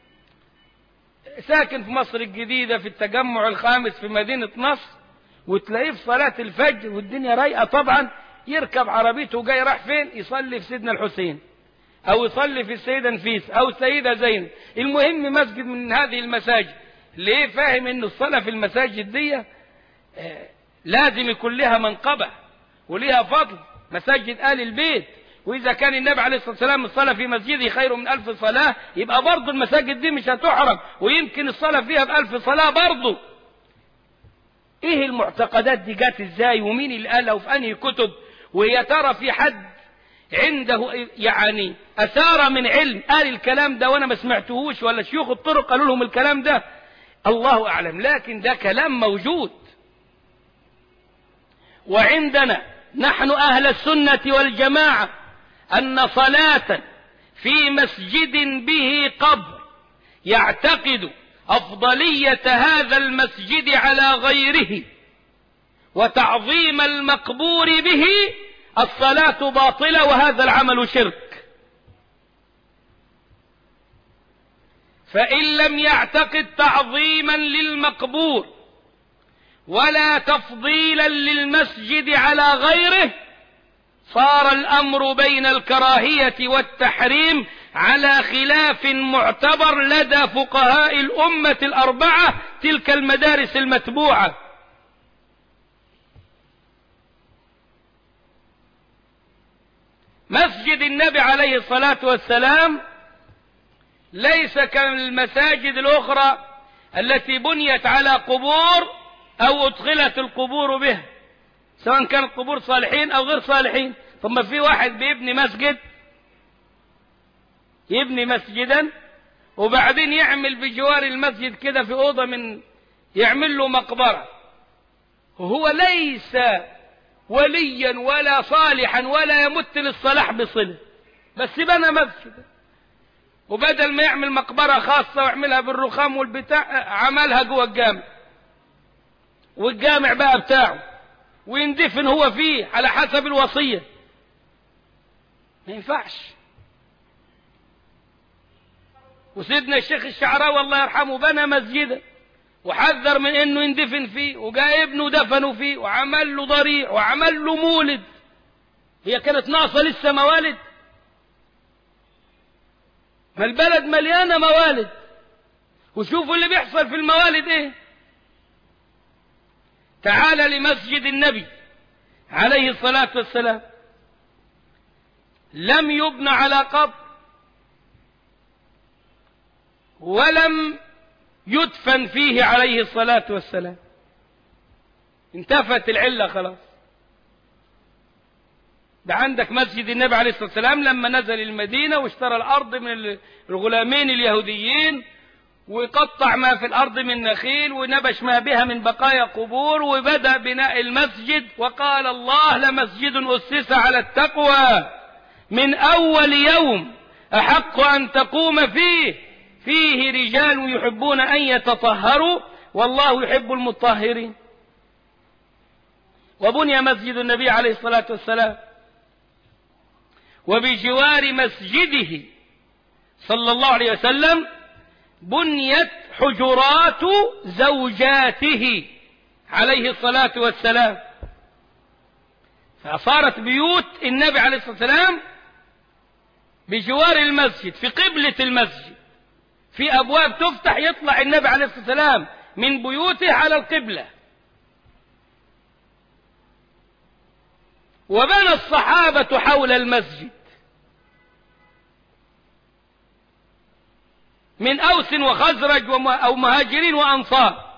ساكن في مصر الجديدة في التجمع الخامس في مدينة نصر وتلاقيه في صلاة الفجر والدنيا رايقة طبعا يركب عربيته جاي راح فين يصلي في سيدنا الحسين او يصلي في السيدة نفيس او السيدة زينب المهم مسجد من هذه المساجد ليه فاهم ان الصلاة في المساجد دي آه لازم يكون لها منقبة وليها فضل مساجد آل البيت وإذا كان النبي عليه الصلاة والسلام الصلاة في مسجده خير من ألف صلاة يبقى برضه المساجد دي مش هتحرم ويمكن الصلاة فيها بألف صلاة برضه إيه المعتقدات دي جات إزاي ومين اللي قالها وفي أنهي كتب ويا ترى في حد عنده يعني أثار من علم قال الكلام ده وأنا ما سمعتهوش ولا شيوخ الطرق قالوا لهم الكلام ده الله أعلم لكن ده كلام موجود وعندنا نحن أهل السنة والجماعة أن صلاة في مسجد به قبر يعتقد أفضلية هذا المسجد على غيره وتعظيم المقبور به الصلاة باطلة وهذا العمل شرك فإن لم يعتقد تعظيما للمقبور ولا تفضيلا للمسجد على غيره صار الأمر بين الكراهية والتحريم على خلاف معتبر لدى فقهاء الأمة الأربعة تلك المدارس المتبوعة مسجد النبي عليه الصلاة والسلام ليس كالمساجد الأخرى التي بنيت على قبور أو أدخلت القبور به سواء كانت قبور صالحين أو غير صالحين ثم في واحد بيبني مسجد يبني مسجدا وبعدين يعمل بجوار المسجد كده في أوضة من يعمل له مقبرة وهو ليس وليا ولا صالحا ولا يمت للصلاح بصلة بس بنى مسجد وبدل ما يعمل مقبرة خاصة ويعملها بالرخام والبتاع عملها جوه الجامع والجامع بقى بتاعه ويندفن هو فيه على حسب الوصية ما ينفعش وسيدنا الشيخ الشعراوي الله يرحمه بنى مسجدا وحذر من انه يندفن فيه وجاء ابنه دفنوا فيه وعمل له ضريع وعمل له مولد هي كانت ناقصه لسه موالد ما البلد مليانه موالد وشوفوا اللي بيحصل في الموالد ايه تعال لمسجد النبي عليه الصلاه والسلام لم يبنى على قبر ولم يدفن فيه عليه الصلاة والسلام انتفت العلة خلاص ده عندك مسجد النبي عليه الصلاة والسلام لما نزل المدينة واشترى الأرض من الغلامين اليهوديين وقطع ما في الأرض من نخيل ونبش ما بها من بقايا قبور وبدأ بناء المسجد وقال الله لمسجد أسس على التقوى من أول يوم أحق أن تقوم فيه فيه رجال يحبون أن يتطهروا والله يحب المطهرين وبني مسجد النبي عليه الصلاة والسلام وبجوار مسجده صلى الله عليه وسلم بنيت حجرات زوجاته عليه الصلاة والسلام فصارت بيوت النبي عليه الصلاة والسلام بجوار المسجد في قبلة المسجد في أبواب تفتح يطلع النبي عليه الصلاة والسلام من بيوته على القبلة وبنى الصحابة حول المسجد من أوس وخزرج أو مهاجرين وأنصار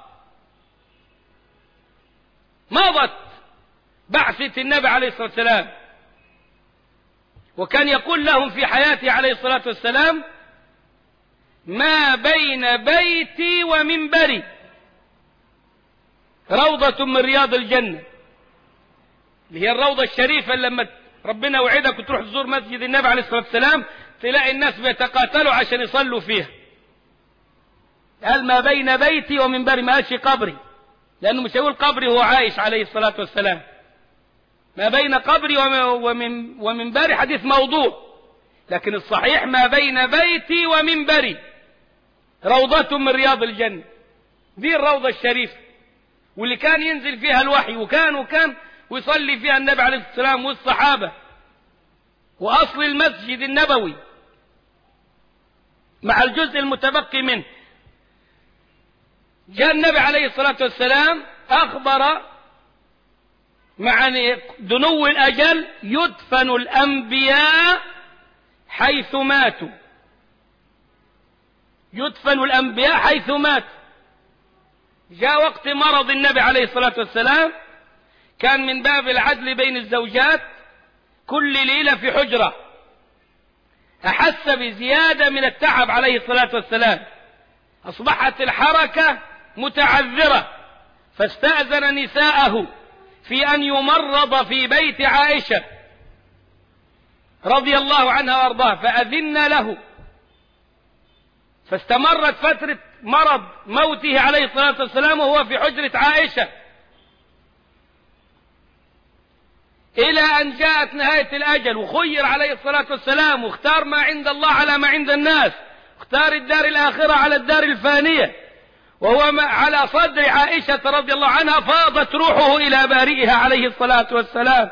مضت بعثة النبي عليه الصلاة والسلام وكان يقول لهم في حياته عليه الصلاة والسلام ما بين بيتي ومنبري روضة من رياض الجنة اللي هي الروضة الشريفة لما ربنا وعدك وتروح تزور مسجد النبي عليه الصلاة والسلام تلاقي الناس بيتقاتلوا عشان يصلوا فيها قال ما بين بيتي ومنبري ما قالش قبري لأنه مش هيقول قبري هو عايش عليه الصلاة والسلام ما بين قبري ومن ومنبري حديث موضوع لكن الصحيح ما بين بيتي ومنبري روضة من رياض الجنة دي الروضة الشريفة واللي كان ينزل فيها الوحي وكان وكان ويصلي فيها النبي عليه الصلاة والسلام والصحابة وأصل المسجد النبوي مع الجزء المتبقي منه جاء النبي عليه الصلاة والسلام أخبر مع دنو الأجل يدفن الأنبياء حيث ماتوا يدفن الأنبياء حيث ماتوا جاء وقت مرض النبي عليه الصلاة والسلام كان من باب العدل بين الزوجات كل ليلة في حجرة أحس بزيادة من التعب عليه الصلاة والسلام أصبحت الحركة متعذرة فاستأذن نساءه في أن يمرض في بيت عائشة رضي الله عنها وارضاها فأذن له فاستمرت فترة مرض موته عليه الصلاة والسلام وهو في حجرة عائشة إلى أن جاءت نهاية الأجل وخير عليه الصلاة والسلام واختار ما عند الله على ما عند الناس اختار الدار الآخرة على الدار الفانية وهو على صدر عائشة رضي الله عنها فاضت روحه إلى بارئها عليه الصلاة والسلام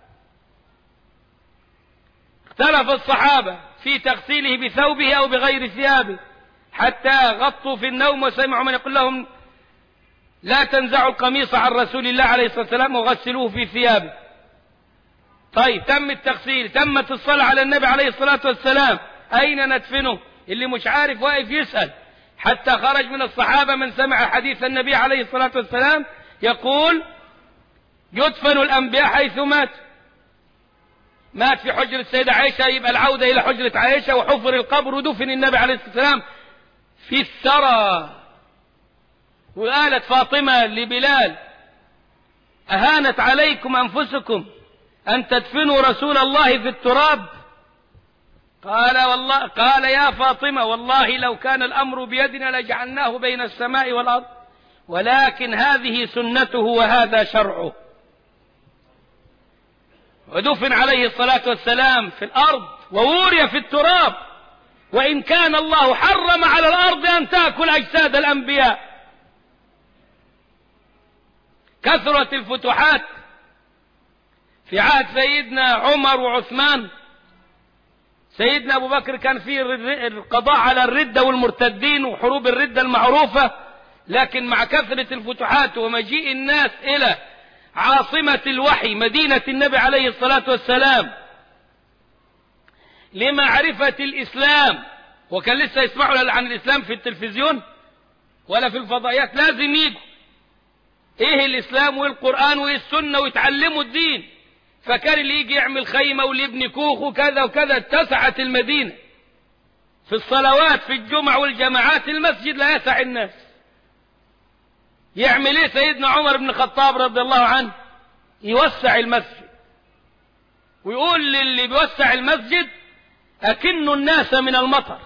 اختلف الصحابة في تغسيله بثوبه أو بغير ثيابه حتى غطوا في النوم وسمعوا من يقول لهم لا تنزعوا القميص عن رسول الله عليه الصلاة والسلام وغسلوه في ثيابه طيب تم التغسيل تمت الصلاة على النبي عليه الصلاة والسلام أين ندفنه اللي مش عارف واقف يسأل حتى خرج من الصحابة من سمع حديث النبي عليه الصلاة والسلام يقول يدفن الأنبياء حيث مات مات في حجرة السيدة عائشة يبقى العودة إلى حجرة عائشة وحفر القبر ودفن النبي عليه الصلاة والسلام في الثرى وقالت فاطمة لبلال أهانت عليكم أنفسكم أن تدفنوا رسول الله في التراب قال والله قال يا فاطمة والله لو كان الأمر بيدنا لجعلناه بين السماء والأرض ولكن هذه سنته وهذا شرعه ودفن عليه الصلاة والسلام في الأرض ووري في التراب وإن كان الله حرم على الأرض أن تأكل أجساد الأنبياء كثرت الفتوحات في عهد سيدنا عمر وعثمان سيدنا أبو بكر كان فيه القضاء على الردة والمرتدين وحروب الردة المعروفة لكن مع كثرة الفتوحات ومجيء الناس إلى عاصمة الوحي مدينة النبي عليه الصلاة والسلام لمعرفة الإسلام وكان لسه يسمعوا عن الإسلام في التلفزيون ولا في الفضائيات لازم يجوا ايه الإسلام والقرآن وايه السنة ويتعلموا الدين فكان اللي يجي يعمل خيمة واللي يبني كوخ وكذا وكذا اتسعت المدينة في الصلوات في الجمع والجماعات المسجد لا يسع الناس يعمل ايه سيدنا عمر بن الخطاب رضي الله عنه يوسع المسجد ويقول للي بيوسع المسجد أكن الناس من المطر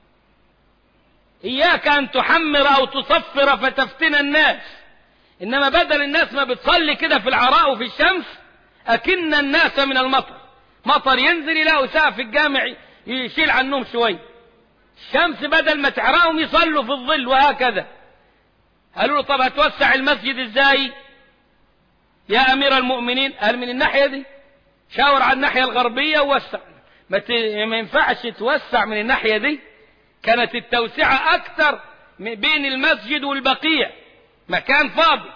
إياك أن تحمر أو تصفر فتفتن الناس إنما بدل الناس ما بتصلي كده في العراء وفي الشمس أكن الناس من المطر مطر ينزل يلاقوا سقف الجامع يشيل عنهم شوية الشمس بدل ما تحرقهم يصلوا في الظل وهكذا قالوا له طب هتوسع المسجد ازاي يا امير المؤمنين قال من الناحية دي شاور على الناحية الغربية ووسع ما, ت... ما ينفعش توسع من الناحية دي كانت التوسعة اكثر بين المسجد والبقيع مكان فاضي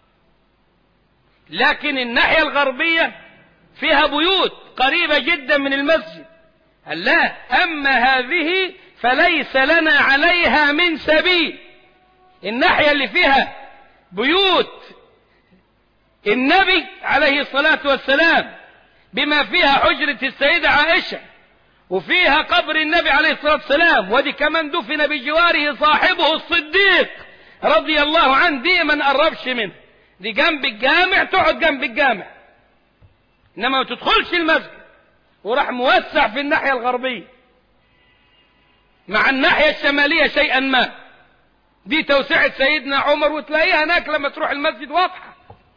لكن الناحية الغربية فيها بيوت قريبة جدا من المسجد قال لا أما هذه فليس لنا عليها من سبيل الناحية اللي فيها بيوت النبي عليه الصلاة والسلام بما فيها حجرة السيدة عائشة وفيها قبر النبي عليه الصلاة والسلام ودي كمان دفن بجواره صاحبه الصديق رضي الله عنه دي ما نقربش منه دي جنب الجامع تقعد جنب الجامع انما ما تدخلش المسجد وراح موسع في الناحية الغربية مع الناحية الشمالية شيئا ما دي توسعة سيدنا عمر وتلاقيها هناك لما تروح المسجد واضحة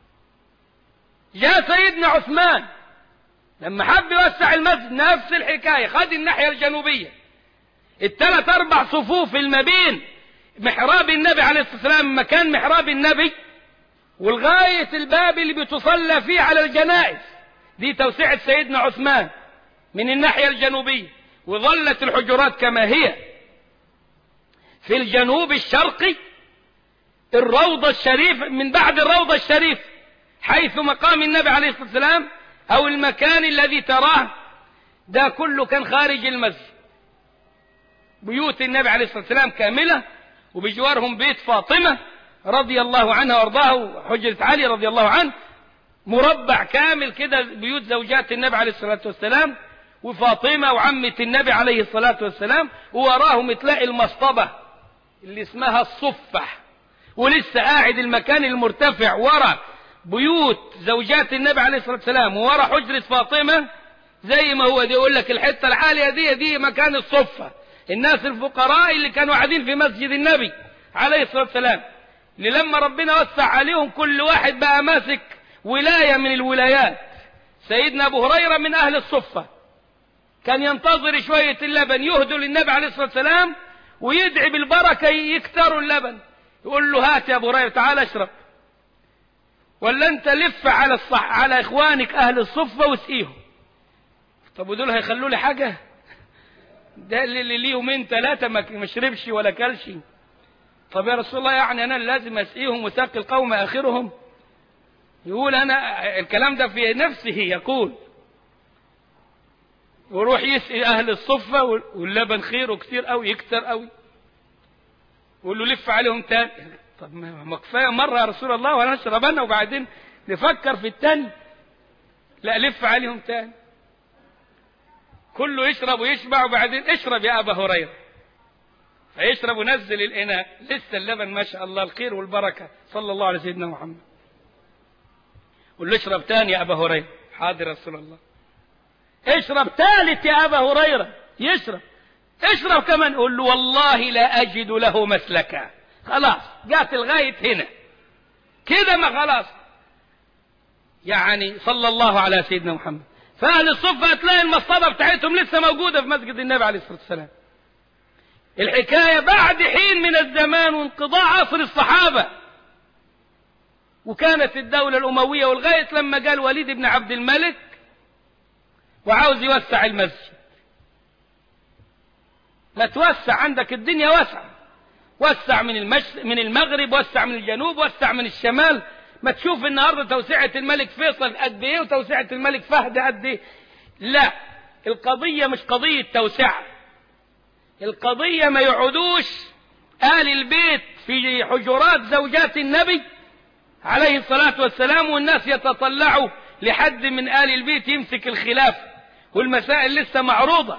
جاء سيدنا عثمان لما حب يوسع المسجد نفس الحكاية خد الناحية الجنوبية الثلاث أربع صفوف المبين محراب النبي عليه الصلاة والسلام مكان محراب النبي والغاية الباب اللي بتصلى فيه على الجنائز دي توسعة سيدنا عثمان من الناحية الجنوبية وظلت الحجرات كما هي في الجنوب الشرقي الروضة الشريفة من بعد الروضة الشريفة حيث مقام النبي عليه الصلاة والسلام أو المكان الذي تراه ده كله كان خارج المسجد بيوت النبي عليه الصلاة والسلام كاملة وبجوارهم بيت فاطمة رضي الله عنها وارضاها وحجرة علي رضي الله عنه مربع كامل كده بيوت زوجات النبي عليه الصلاة والسلام وفاطمة وعمة النبي عليه الصلاة والسلام ووراهم تلاقي المصطبة اللي اسمها الصفح ولسه قاعد المكان المرتفع ورا بيوت زوجات النبي عليه الصلاة والسلام وورا حجرة فاطمة زي ما هو دي يقول لك الحتة العالية دي دي مكان الصفة الناس الفقراء اللي كانوا قاعدين في مسجد النبي عليه الصلاة والسلام اللي لما ربنا وسع عليهم كل واحد بقى ماسك ولاية من الولايات سيدنا أبو هريرة من أهل الصفة كان ينتظر شوية اللبن يهدوا للنبي عليه الصلاة والسلام ويدعي بالبركة يكتروا اللبن يقول له هات يا أبو هريرة تعال اشرب ولا أنت لف على الصح على إخوانك أهل الصفة واسقيهم طب ودول هيخلوا لي حاجة ده اللي ليه يومين ثلاثة ما شربش ولا كلش طب يا رسول الله يعني أنا لازم أسقيهم وساقي القوم آخرهم يقول أنا الكلام ده في نفسه يقول وروح يسقي أهل الصفة واللبن خيره كتير أوي يكتر أوي يقول له لف عليهم تاني طب ما كفاية مرة يا رسول الله وأنا أشرب أنا وبعدين نفكر في التاني لا لف عليهم تاني كله يشرب ويشبع وبعدين اشرب يا أبا هريرة فيشرب ونزل الإناء لسه اللبن ما شاء الله الخير والبركة صلى الله على سيدنا محمد قل له اشرب تاني يا أبا هريرة حاضر رسول الله اشرب ثالث يا أبا هريرة يشرب اشرب كمان قل له والله لا أجد له مسلكا خلاص جات لغاية هنا كده ما خلاص يعني صلى الله على سيدنا محمد فأهل الصفة هتلاقي المصطبة بتاعتهم لسه موجودة في مسجد النبي عليه الصلاة والسلام الحكاية بعد حين من الزمان وانقضاء عصر الصحابة وكانت الدولة الأموية والغاية لما جاء الوليد بن عبد الملك وعاوز يوسع المسجد ما توسع عندك الدنيا واسعة وسع من المش... من المغرب وسع من الجنوب وسع من الشمال ما تشوف النهارده توسعة الملك فيصل قد ايه وتوسعة الملك فهد قد ايه لا القضية مش قضية توسعة القضية ما يقعدوش آل البيت في حجرات زوجات النبي عليه الصلاة والسلام والناس يتطلعوا لحد من آل البيت يمسك الخلاف والمسائل لسه معروضة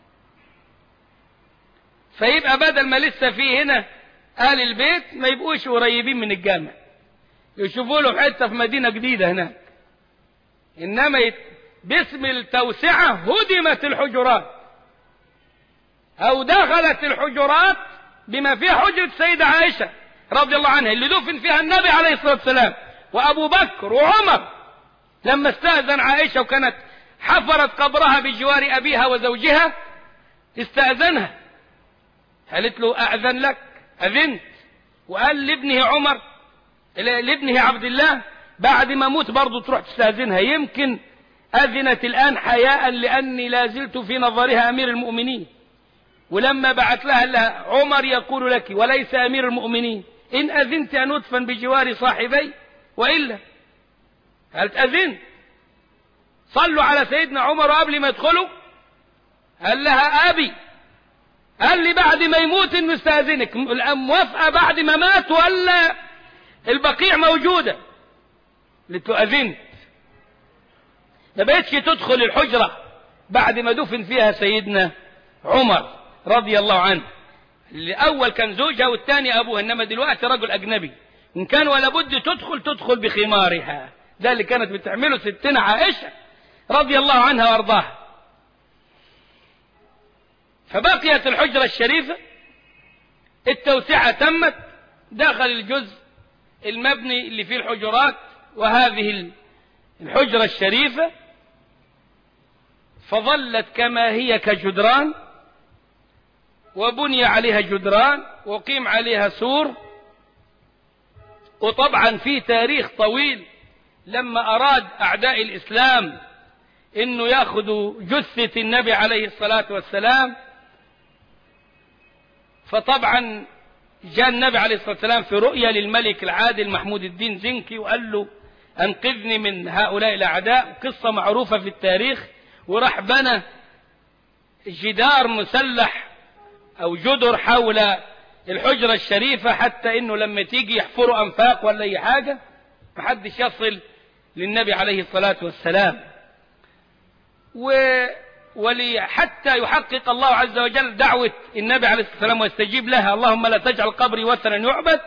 فيبقى بدل ما لسه فيه هنا آل البيت ما يبقوش قريبين من الجامع يشوفوا له حتة في مدينة جديدة هناك إنما يت... باسم التوسعة هدمت الحجرات أو دخلت الحجرات بما فيها حجرة السيدة عائشة رضي الله عنها اللي دفن فيها النبي عليه الصلاة والسلام وأبو بكر وعمر لما استأذن عائشة وكانت حفرت قبرها بجوار أبيها وزوجها استأذنها قالت له أأذن لك أذنت وقال لابنه عمر لابنه عبد الله بعد ما موت برضه تروح تستأذنها يمكن أذنت الآن حياء لأني لا زلت في نظرها أمير المؤمنين ولما بعت لها لها عمر يقول لك وليس أمير المؤمنين إن أذنت أن أدفن بجوار صاحبي وإلا قالت أذنت صلوا على سيدنا عمر قبل ما يدخلوا قال لها أبي قال لي بعد ما يموت إنه استأذنك موافقة بعد ما مات ولا البقيع موجودة قلت له أذنت ما بقتش تدخل الحجرة بعد ما دفن فيها سيدنا عمر رضي الله عنه اللي أول كان زوجها والثاني أبوها إنما دلوقتي رجل أجنبي إن كان ولا بد تدخل تدخل بخمارها ده اللي كانت بتعمله ستنا عائشة رضي الله عنها وارضاها فبقيت الحجرة الشريفة التوسعة تمت دخل الجزء المبني اللي فيه الحجرات وهذه الحجرة الشريفة فظلت كما هي كجدران وبني عليها جدران وقيم عليها سور وطبعا في تاريخ طويل لما أراد أعداء الإسلام أنه يأخذوا جثة النبي عليه الصلاة والسلام فطبعا جاء النبي عليه الصلاة والسلام في رؤيا للملك العادل محمود الدين زنكي وقال له أنقذني من هؤلاء الأعداء قصة معروفة في التاريخ وراح بنى جدار مسلح أو جدر حول الحجرة الشريفة حتى إنه لما تيجي يحفروا أنفاق ولا أي حاجة محدش يصل للنبي عليه الصلاة والسلام و ولي حتى يحقق الله عز وجل دعوة النبي عليه الصلاة والسلام ويستجيب لها اللهم لا تجعل قبري وثنا يعبد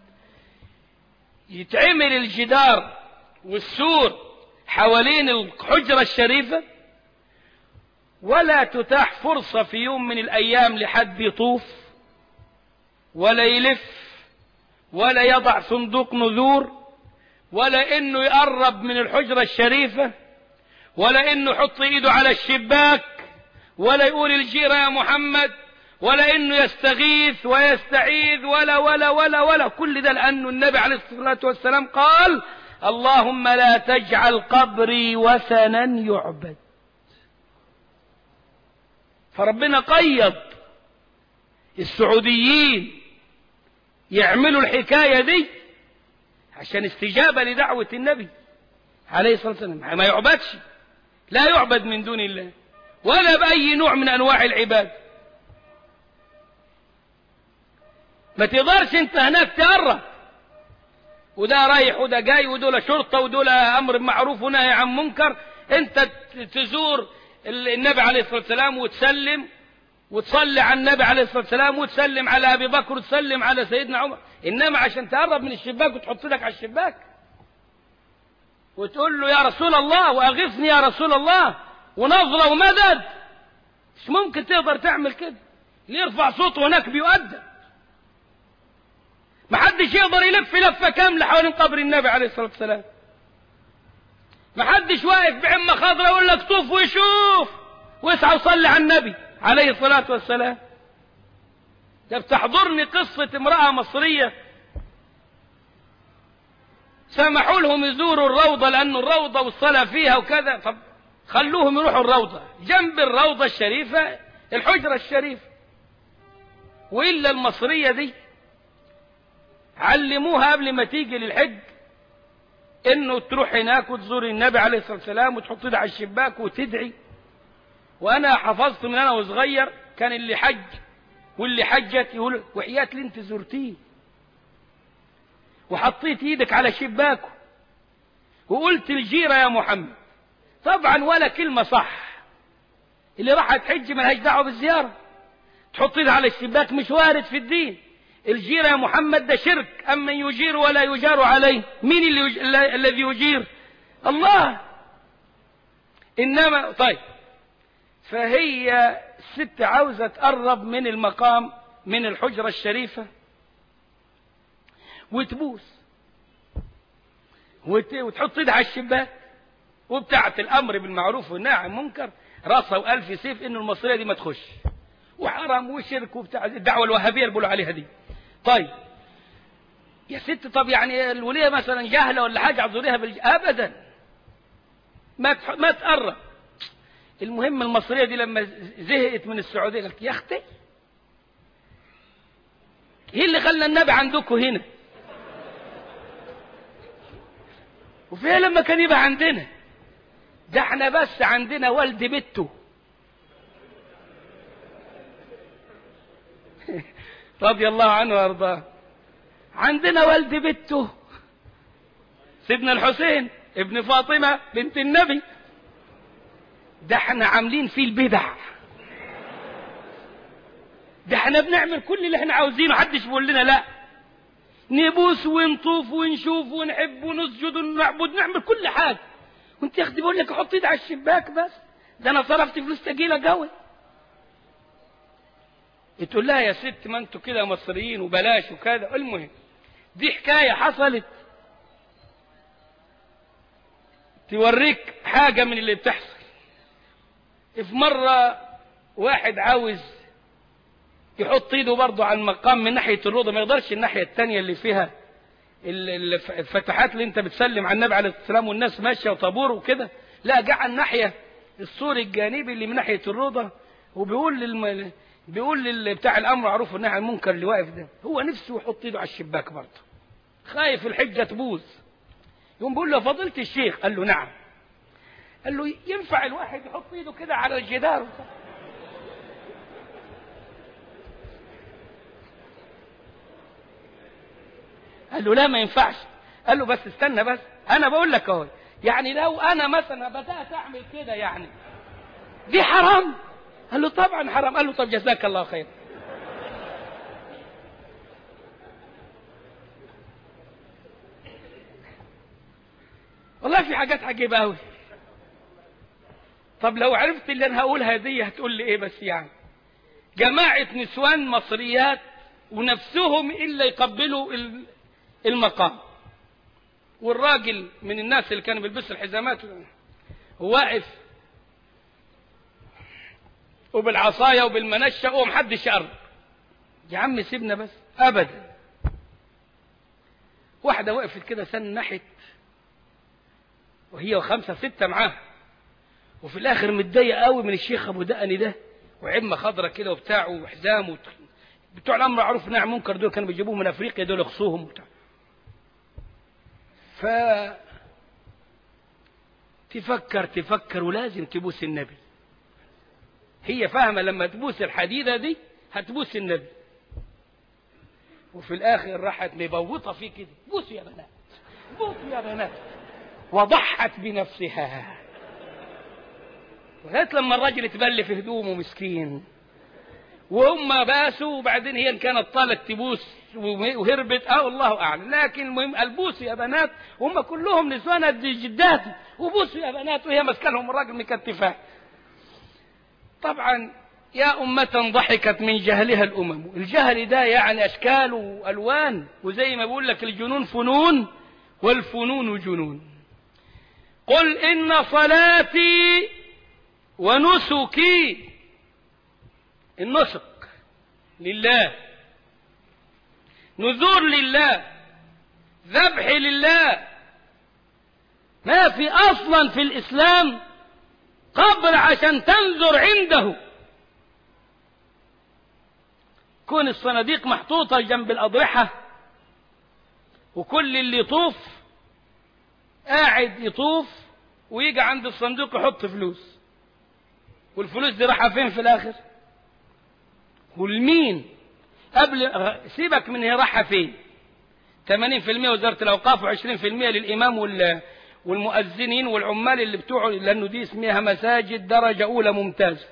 يتعمل الجدار والسور حوالين الحجرة الشريفة ولا تتاح فرصة في يوم من الأيام لحد يطوف ولا يلف ولا يضع صندوق نذور ولا إنه يقرب من الحجرة الشريفة ولا إنه يحط إيده على الشباك ولا يقول الجيرة يا محمد ولا إنه يستغيث ويستعيذ ولا ولا ولا ولا كل ده لأنه النبي عليه الصلاة والسلام قال اللهم لا تجعل قبري وثنا يعبد فربنا قيض السعوديين يعملوا الحكاية دي عشان استجابة لدعوة النبي عليه الصلاة والسلام ما يعبدش لا يعبد من دون الله ولا بأي نوع من أنواع العباد ما تقدرش انت هناك تقرب وده رايح وده جاي ودول شرطة ودول أمر معروف ونهي عن منكر انت تزور النبي عليه الصلاة والسلام وتسلم وتصلي على النبي عليه الصلاة والسلام وتسلم على أبي بكر وتسلم على سيدنا عمر إنما عشان تقرب من الشباك وتحط لك على الشباك وتقول له يا رسول الله وأغثني يا رسول الله ونظرة ومدد مش ممكن تقدر تعمل كده اللي يرفع صوته هناك بيؤدب محدش يقدر يلف لفة كاملة حوالين قبر النبي عليه الصلاة والسلام محدش واقف بعمة خضراء يقول لك طوف وشوف واسعى وصلي على النبي عليه الصلاة والسلام ده بتحضرني قصة امرأة مصرية سمحوا لهم يزوروا الروضة لأن الروضة والصلاة فيها وكذا طب خلوهم يروحوا الروضة جنب الروضة الشريفة الحجرة الشريفة وإلا المصرية دي علموها قبل ما تيجي للحج انه تروح هناك وتزور النبي عليه الصلاه والسلام وتحط ايدها على الشباك وتدعي وانا حفظت من انا وصغير كان اللي حج واللي حجت يقول وحياة اللي انت زرتيه وحطيت ايدك على شباكه وقلت الجيرة يا محمد طبعا ولا كلمة صح اللي راح تحج ملهاش دعوة بالزيارة تحط ايدها على الشباك مش وارد في الدين الجيرة يا محمد ده شرك أما يجير ولا يجار عليه مين اللي يج... الذي يجير الله إنما طيب فهي الست عاوزة تقرب من المقام من الحجرة الشريفة وتبوس وت... وتحط ايدها على الشباك وبتاعت الامر بالمعروف والنهي عن المنكر راسها والف سيف انه المصريه دي ما تخش وحرام وشرك وبتاع الدعوه الوهابيه اللي بيقولوا عليها دي طيب يا ست طب يعني الوليه مثلا جاهله ولا حاجه اعذريها بالج... ابدا ما تح... ما تقرب المهم المصريه دي لما زهقت من السعوديه قالت يا اختي ايه اللي خلى النبي عندكم هنا وفيه لما كان يبقى عندنا ده احنا بس عندنا والد بنته رضي الله عنه وارضاه عندنا والد بنته سيدنا الحسين ابن فاطمة بنت النبي ده احنا عاملين فيه البدع ده احنا بنعمل كل اللي احنا عاوزينه محدش بيقول لنا لا نبوس ونطوف ونشوف ونحب ونسجد ونعبد نعمل كل حاجة وانت يا اختي بقول لك حط ايدي على الشباك بس ده انا صرفت فلوس تجيلة قوي تقول لها يا ست ما انتوا كده مصريين وبلاش وكذا المهم دي حكاية حصلت توريك حاجة من اللي بتحصل في مرة واحد عاوز يحط ايده برضه على المقام من ناحية الروضة ما يقدرش الناحية التانية اللي فيها الفتحات اللي انت بتسلم على النبي عليه الصلاة والسلام والناس ماشية وطابور وكده لا جه على الناحية السور الجانبي اللي من ناحية الروضة وبيقول للم... بيقول لل... بتاع الامر معروف والنهي عن المنكر اللي واقف ده هو نفسه يحط ايده على الشباك برضه خايف الحجة تبوظ يقوم بيقول له فضيلة الشيخ قال له نعم قال له ينفع الواحد يحط ايده كده على الجدار قال له لا ما ينفعش قال له بس استنى بس انا بقول لك اهو يعني لو انا مثلا بدات اعمل كده يعني دي حرام قال له طبعا حرام قال له طب جزاك الله خير والله في حاجات عجيبة أوي طب لو عرفت اللي أنا هقولها دي هتقول لي إيه بس يعني جماعة نسوان مصريات ونفسهم إلا يقبلوا المقام والراجل من الناس اللي كانوا بيلبسوا الحزامات واقف وبالعصاية وبالمنشة ومحدش يقرب يا عم سيبنا بس أبدا واحدة وقفت كده سن ناحية وهي وخمسة ستة معاه وفي الآخر متضايق قوي من الشيخ أبو دقني ده وعمة خضرة كده وبتاع وحزام وت... بتوع الأمر معروف نعم منكر دول كانوا بيجيبوهم من أفريقيا دول يخصوهم وبتاع ف تفكر تفكر ولازم تبوس النبي هي فاهمة لما تبوس الحديدة دي هتبوس النبي وفي الآخر راحت مبوطة فيه كده بوسوا يا بنات بوسوا يا بنات وضحت بنفسها لغايه لما الراجل اتبل في هدومه مسكين وهم باسوا وبعدين هي ان كانت طالت تبوس وهربت اه الله اعلم لكن المهم البوسوا يا بنات هم كلهم نسوان قد جدات وبوسوا يا بنات وهي ماسكه لهم الراجل مكتفاه طبعا يا أمة ضحكت من جهلها الأمم الجهل ده يعني أشكال وألوان وزي ما بقول لك الجنون فنون والفنون جنون قل إن صلاتي ونسكي النسك لله نذور لله ذبح لله ما في أصلا في الإسلام قبر عشان تنذر عنده كون الصناديق محطوطة جنب الأضرحة وكل اللي يطوف قاعد يطوف ويجي عند الصندوق يحط فلوس والفلوس دي رايحه فين في الاخر والمين قبل سيبك من هي رايحه فين 80% وزاره الاوقاف و20% للامام وال والمؤذنين والعمال اللي بتوعه لانه دي اسمها مساجد درجه اولى ممتازه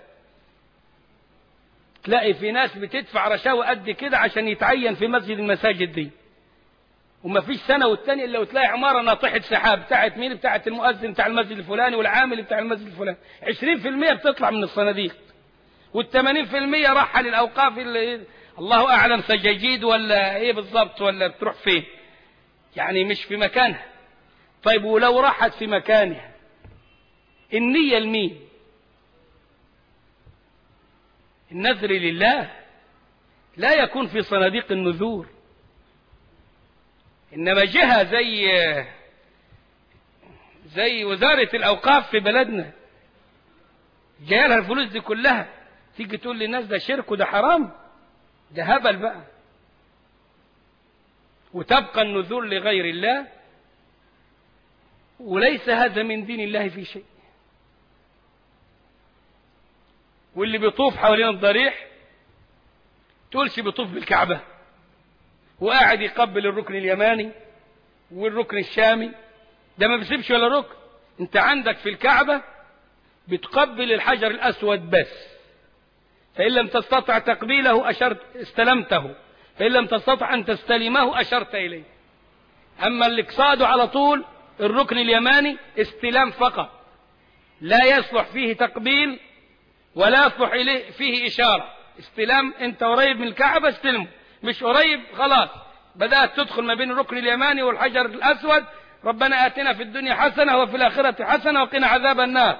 تلاقي في ناس بتدفع رشاوى قد كده عشان يتعين في مسجد المساجد دي وما فيش سنة والتانية إلا وتلاقي عمارة ناطحة سحاب بتاعت مين بتاعت المؤذن بتاع المسجد الفلاني والعامل بتاع المسجد الفلاني 20% بتطلع من الصناديق وال80% راحة للأوقاف اللي الله أعلم سجاجيد ولا إيه بالضبط ولا بتروح فين يعني مش في مكانها طيب ولو راحت في مكانها النية لمين النذر لله لا يكون في صناديق النذور إنما جهة زي زي وزارة الأوقاف في بلدنا جايلها الفلوس دي كلها تيجي تقول للناس ده شرك وده حرام ده هبل بقى وتبقى النذور لغير الله وليس هذا من دين الله في شيء واللي بيطوف حوالين الضريح تقولش بيطوف بالكعبه وقاعد يقبل الركن اليماني والركن الشامي ده ما بيسيبش ولا ركن انت عندك في الكعبة بتقبل الحجر الأسود بس فإن لم تستطع تقبيله أشرت استلمته فإن لم تستطع أن تستلمه أشرت إليه أما اللي قصاده على طول الركن اليماني استلام فقط لا يصلح فيه تقبيل ولا يصلح إليه فيه إشارة استلام أنت قريب من الكعبة استلمه مش قريب خلاص بدأت تدخل ما بين الركن اليماني والحجر الأسود ربنا آتنا في الدنيا حسنة وفي الآخرة حسنة وقنا عذاب النار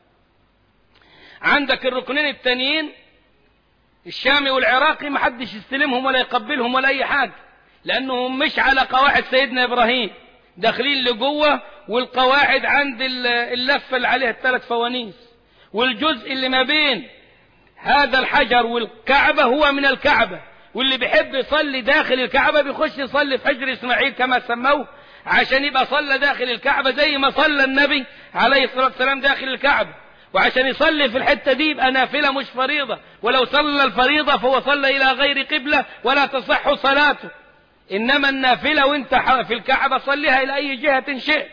عندك الركنين التانيين الشامي والعراقي ما حدش يستلمهم ولا يقبلهم ولا أي حاجة لأنهم مش على قواعد سيدنا إبراهيم داخلين لجوه والقواعد عند اللفة اللي عليها الثلاث فوانيس والجزء اللي ما بين هذا الحجر والكعبة هو من الكعبة واللي بيحب يصلي داخل الكعبة بيخش يصلي في حجر إسماعيل كما سموه عشان يبقى صلى داخل الكعبة زي ما صلى النبي عليه الصلاة والسلام داخل الكعبة وعشان يصلي في الحتة دي يبقى نافلة مش فريضة ولو صلى الفريضة فهو صلى إلى غير قبلة ولا تصح صلاته إنما النافلة وانت في الكعبة صليها إلى أي جهة شئت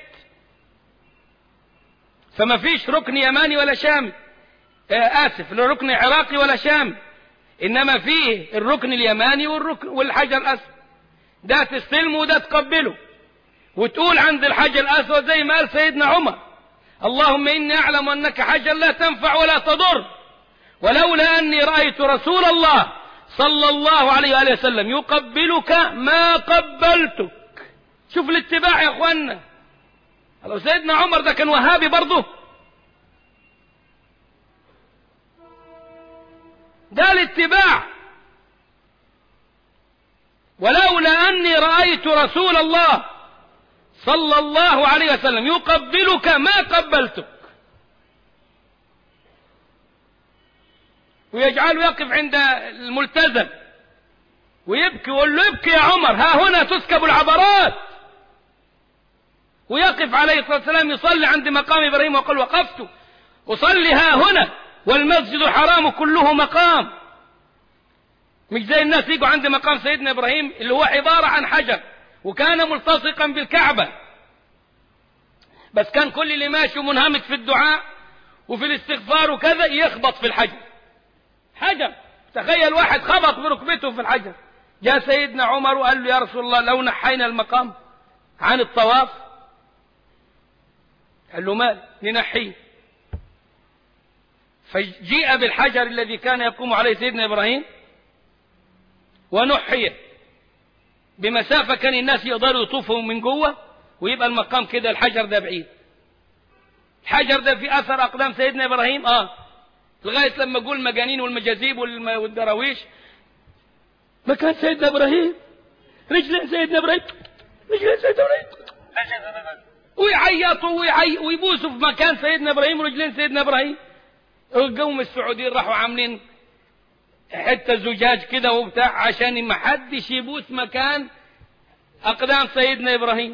فما فيش ركن يماني ولا شامي آسف لا ركن عراقي ولا شامي إنما فيه الركن اليماني والركن والحجر الأسود ده تستلمه وده تقبله وتقول عند الحجر الأسود زي ما قال سيدنا عمر اللهم إني أعلم أنك حجر لا تنفع ولا تضر ولولا أني رأيت رسول الله صلى الله عليه وآله وسلم يقبلك ما قبلتك شوف الاتباع يا اخوانا لو سيدنا عمر ده كان وهابي برضه ده الاتباع ولولا أني رأيت رسول الله صلى الله عليه وسلم يقبلك ما قبلتك ويجعله يقف عند الملتزم ويبكي ويقول له ابكي يا عمر ها هنا تسكب العبرات ويقف عليه الصلاة والسلام يصلي عند مقام إبراهيم وقال وقفت أصلي ها هنا والمسجد الحرام كله مقام مش زي الناس يجوا عند مقام سيدنا إبراهيم اللي هو عبارة عن حجر وكان ملتصقا بالكعبة بس كان كل اللي ماشي منهمك في الدعاء وفي الاستغفار وكذا يخبط في الحجر حجر تخيل واحد خبط بركبته في الحجر جاء سيدنا عمر وقال له يا رسول الله لو نحينا المقام عن الطواف قال له مال ننحيه فجيء بالحجر الذي كان يقوم عليه سيدنا إبراهيم ونحي بمسافة كان الناس يقدروا يطوفوا من جوه ويبقى المقام كده الحجر ده بعيد الحجر ده في أثر أقدام سيدنا إبراهيم آه لغاية لما قول المجانين والمجاذيب والدراويش مكان سيدنا إبراهيم رجلين سيدنا إبراهيم رجلين سيدنا إبراهيم ويعيطوا ويعي ويبوسوا في مكان سيدنا إبراهيم ورجلين سيدنا إبراهيم القوم السعوديين راحوا عاملين حتة زجاج كده وبتاع عشان ما حدش يبوس مكان أقدام سيدنا إبراهيم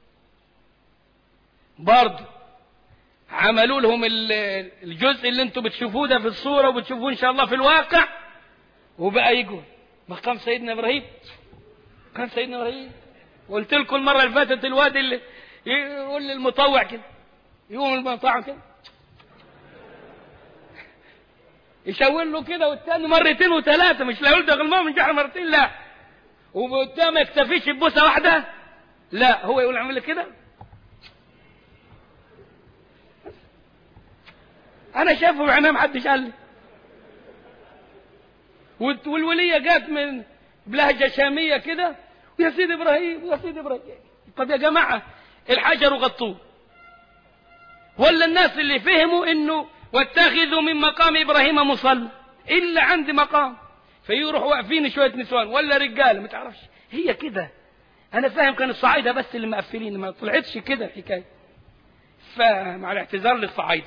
برضه عملوا لهم الجزء اللي انتم بتشوفوه ده في الصورة وبتشوفوه ان شاء الله في الواقع وبقى يجوا مقام سيدنا ابراهيم مقام سيدنا ابراهيم قلت لكم المرة اللي فاتت الواد اللي يقول للمطوع كده يقوم المطوع كده يشاور له كده والتاني مرتين وثلاثة مش لا يقول ده غلمان من جحر مرتين لا والتاني ما يكتفيش ببوسة واحدة لا هو يقول اعمل كده انا شايفه بعيني ما حدش قال لي والوليه جات من بلهجه شاميه كده ويا سيدي ابراهيم ويا سيدي ابراهيم طب يا جماعه الحجر غطوه ولا الناس اللي فهموا انه واتخذوا من مقام ابراهيم مصلى الا عند مقام فيروحوا واقفين شويه نسوان ولا رجاله ما تعرفش هي كده انا فاهم كان الصعايده بس اللي مقفلين ما طلعتش كده الحكايه فمع الاعتذار للصعايده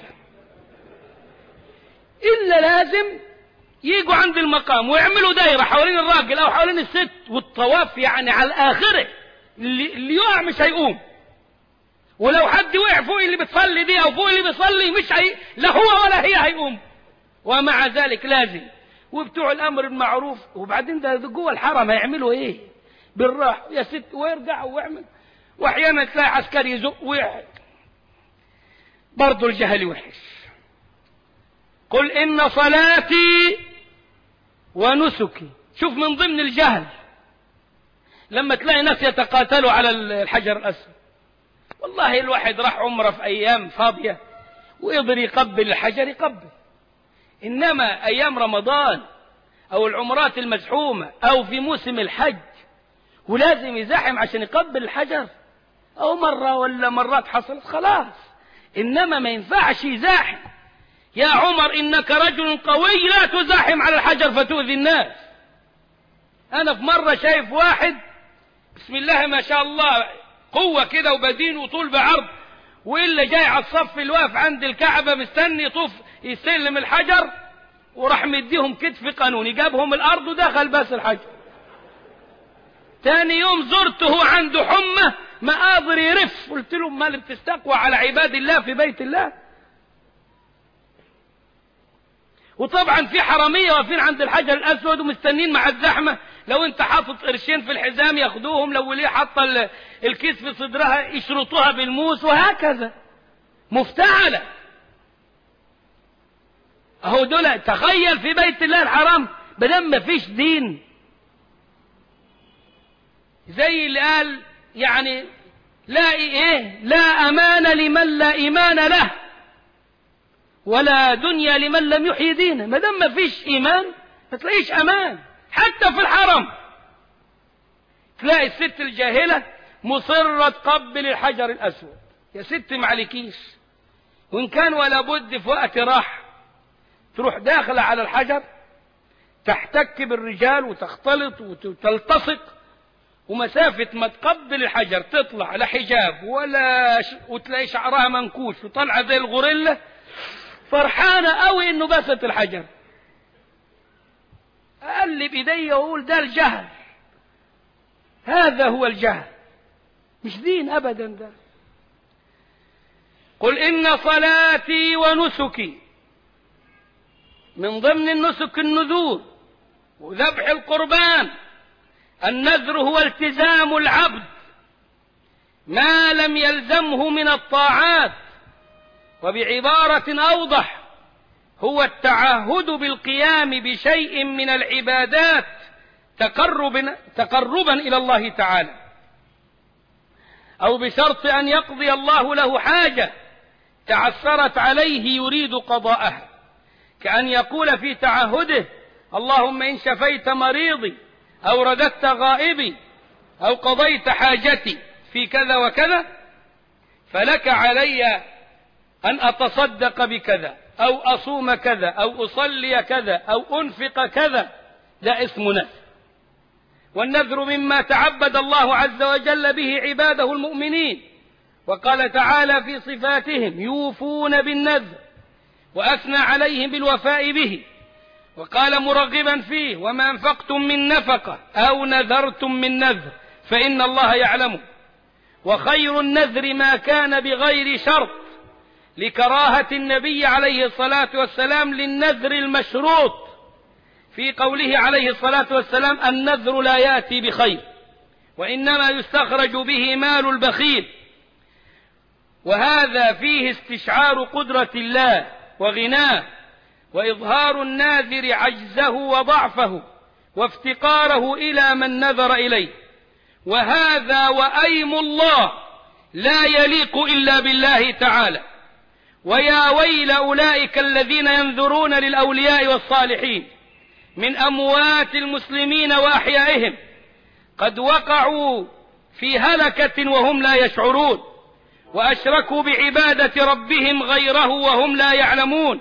إلا لازم يجوا عند المقام ويعملوا دايرة حوالين الراجل أو حوالين الست والطواف يعني على الآخرة اللي, اللي يقع مش هيقوم ولو حد وقع فوق اللي بتصلي دي أو فوق اللي بيصلي مش هي لا هو ولا هي هيقوم ومع ذلك لازم وبتوع الأمر المعروف وبعدين ده جوه الحرم هيعملوا إيه بالراحة يا ست ويرجع ويعمل وأحيانا تلاقي عسكري يزق ويحد برضه الجهل وحش قل إن صلاتي ونسكي شوف من ضمن الجهل لما تلاقي ناس يتقاتلوا على الحجر الأسود والله الواحد راح عمره في أيام فاضية ويقدر يقبل الحجر يقبل إنما أيام رمضان أو العمرات المزحومة أو في موسم الحج ولازم يزاحم عشان يقبل الحجر أو مرة ولا مرات حصلت خلاص إنما ما ينفعش يزاحم يا عمر إنك رجل قوي لا تزاحم على الحجر فتؤذي الناس أنا في مرة شايف واحد بسم الله ما شاء الله قوة كده وبدين وطول بعرض وإلا جاي على الصف اللي واقف عند الكعبة مستني يطوف يستلم الحجر وراح مديهم كتف قانوني جابهم الأرض ودخل بس الحجر تاني يوم زرته عنده حمى ما قادر يرف قلت له امال بتستقوى على عباد الله في بيت الله وطبعا في حرامية واقفين عند الحجر الأسود ومستنين مع الزحمة لو انت حاطط قرشين في الحزام ياخدوهم لو ليه حاطة الكيس في صدرها يشرطوها بالموس وهكذا مفتعلة اهو دول تخيل في بيت الله الحرام بدل ما فيش دين زي اللي قال يعني لا ايه لا امان لمن لا ايمان له ولا دنيا لمن لم يحيي دينه ما دام ما فيش ايمان ما تلاقيش امان حتى في الحرم تلاقي الست الجاهله مصره تقبل الحجر الاسود يا ست معلكيش وان كان ولا بد في وقت راح تروح داخله على الحجر تحتك بالرجال وتختلط وتلتصق ومسافة ما تقبل الحجر تطلع لا حجاب ولا ش... وتلاقي شعرها منكوش وطالعة زي الغوريلا فرحانة قوي انه بست الحجر اقلب ايدي واقول ده الجهل هذا هو الجهل مش دين ابدا ده قل ان صلاتي ونسكي من ضمن النسك النذور وذبح القربان النذر هو التزام العبد ما لم يلزمه من الطاعات وبعبارة أوضح هو التعهد بالقيام بشيء من العبادات تقربا, تقربا إلى الله تعالى أو بشرط أن يقضي الله له حاجة تعثرت عليه يريد قضاءها كأن يقول في تعهده اللهم إن شفيت مريضي أو رددت غائبي أو قضيت حاجتي في كذا وكذا فلك علي أن أتصدق بكذا أو أصوم كذا أو أصلي كذا أو أنفق كذا ده اسم نذر والنذر مما تعبد الله عز وجل به عباده المؤمنين وقال تعالى في صفاتهم يوفون بالنذر وأثنى عليهم بالوفاء به وقال مرغبا فيه وما أنفقتم من نفقة أو نذرتم من نذر فإن الله يعلمه وخير النذر ما كان بغير شرط لكراهة النبي عليه الصلاة والسلام للنذر المشروط في قوله عليه الصلاة والسلام النذر لا يأتي بخير وإنما يستخرج به مال البخيل وهذا فيه استشعار قدرة الله وغناه وإظهار الناذر عجزه وضعفه وافتقاره إلى من نذر إليه وهذا وأيم الله لا يليق إلا بالله تعالى ويا ويل أولئك الذين ينذرون للأولياء والصالحين من أموات المسلمين وأحيائهم قد وقعوا في هلكة وهم لا يشعرون وأشركوا بعبادة ربهم غيره وهم لا يعلمون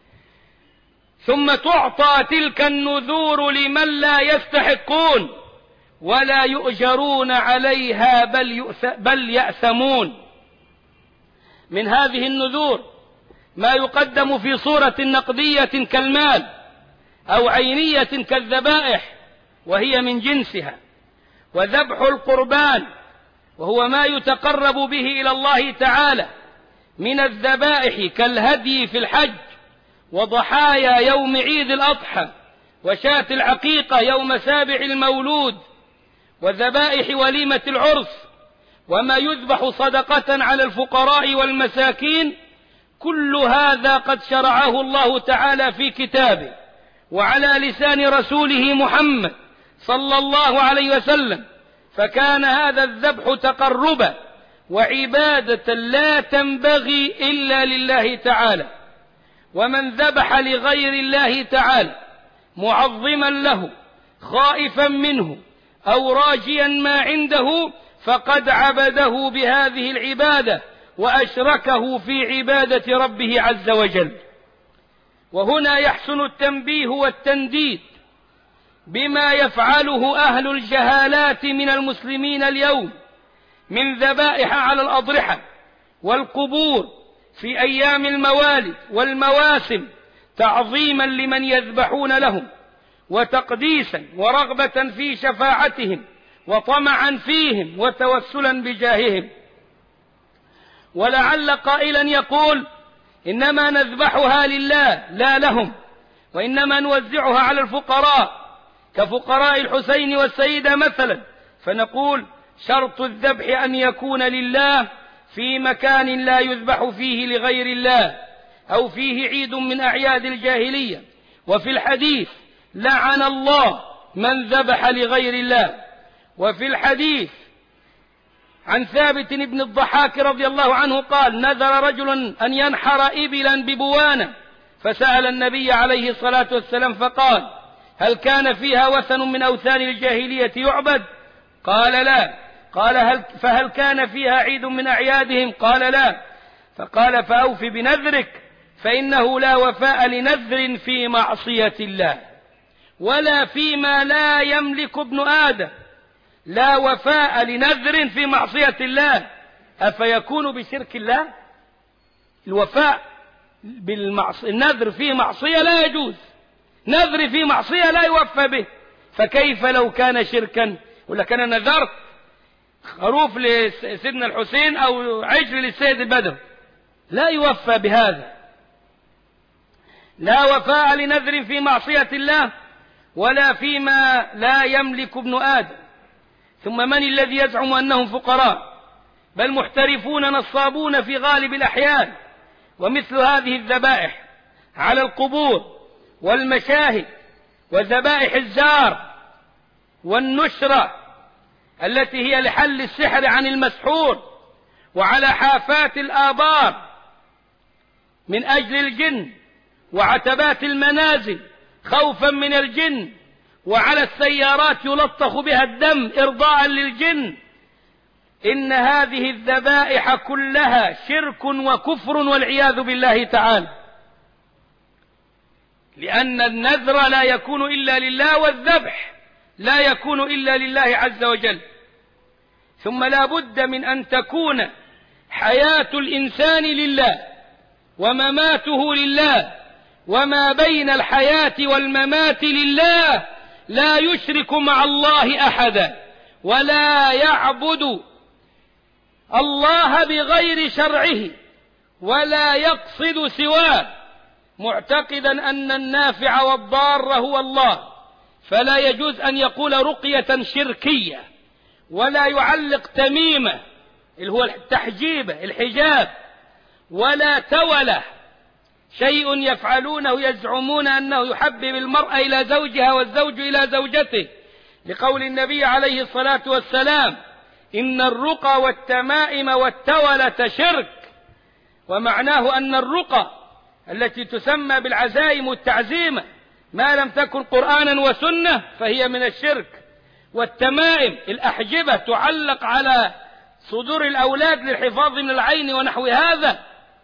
ثم تعطى تلك النذور لمن لا يستحقون ولا يؤجرون عليها بل, يؤث بل يأثمون من هذه النذور ما يقدم في صورة نقدية كالمال أو عينية كالذبائح وهي من جنسها وذبح القربان وهو ما يتقرب به إلى الله تعالى من الذبائح كالهدي في الحج وضحايا يوم عيد الأضحى وشاة العقيقة يوم سابع المولود وذبائح وليمة العرس وما يذبح صدقة على الفقراء والمساكين كل هذا قد شرعه الله تعالى في كتابه وعلى لسان رسوله محمد صلى الله عليه وسلم فكان هذا الذبح تقربا وعبادة لا تنبغي إلا لله تعالى ومن ذبح لغير الله تعالى معظما له خائفا منه أو راجيا ما عنده فقد عبده بهذه العبادة وأشركه في عبادة ربه عز وجل وهنا يحسن التنبيه والتنديد بما يفعله أهل الجهالات من المسلمين اليوم من ذبائح على الأضرحة والقبور في أيام الموالد والمواسم تعظيما لمن يذبحون لهم وتقديسا ورغبة في شفاعتهم وطمعا فيهم وتوسلا بجاههم ولعل قائلا يقول إنما نذبحها لله لا لهم وإنما نوزعها على الفقراء كفقراء الحسين والسيدة مثلا فنقول شرط الذبح أن يكون لله في مكان لا يذبح فيه لغير الله أو فيه عيد من أعياد الجاهلية وفي الحديث لعن الله من ذبح لغير الله وفي الحديث عن ثابت بن الضحاك رضي الله عنه قال نذر رجل أن ينحر إبلا ببوانة فسأل النبي عليه الصلاة والسلام فقال هل كان فيها وثن من أوثان الجاهلية يعبد قال لا قال هل فهل كان فيها عيد من أعيادهم قال لا فقال فأوف بنذرك فإنه لا وفاء لنذر في معصية الله ولا فيما لا يملك ابن آدم لا وفاء لنذر في معصية الله أفيكون بشرك الله الوفاء بالمعصية النذر في معصية لا يجوز نذر في معصية لا يوفى به فكيف لو كان شركا ولا كان نذرت خروف لسيدنا الحسين أو عجل للسيد البدر لا يوفى بهذا لا وفاء لنذر في معصية الله ولا فيما لا يملك ابن آدم ثم من الذي يزعم أنهم فقراء بل محترفون نصابون في غالب الأحيان ومثل هذه الذبائح على القبور والمشاهد وذبائح الزار والنشرة التي هي لحل السحر عن المسحور وعلى حافات الآبار من أجل الجن وعتبات المنازل خوفا من الجن وعلى السيارات يلطخ بها الدم إرضاء للجن إن هذه الذبائح كلها شرك وكفر والعياذ بالله تعالى لأن النذر لا يكون إلا لله والذبح لا يكون إلا لله عز وجل ثم لا بد من أن تكون حياة الإنسان لله ومماته لله وما بين الحياة والممات لله لا يشرك مع الله أحدا ولا يعبد الله بغير شرعه ولا يقصد سواه معتقدا أن النافع والضار هو الله فلا يجوز أن يقول رقية شركية ولا يعلق تميمة اللي هو التحجيبة الحجاب ولا تولة شيء يفعلونه يزعمون أنه يحبب المرأة إلى زوجها والزوج إلى زوجته لقول النبي عليه الصلاة والسلام إن الرقى والتمائم والتولة شرك ومعناه أن الرقى التي تسمى بالعزائم والتعزيمة ما لم تكن قرآنا وسنة فهي من الشرك والتمائم الأحجبة تعلق على صدور الأولاد للحفاظ من العين ونحو هذا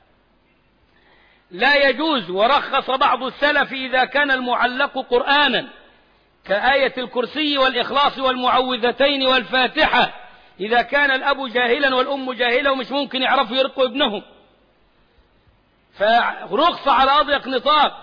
لا يجوز ورخص بعض السلف إذا كان المعلق قرآنا كآية الكرسي والإخلاص والمعوذتين والفاتحة إذا كان الأب جاهلا والأم جاهلة ومش ممكن يعرفوا يرقوا ابنهم فرخص على أضيق نطاق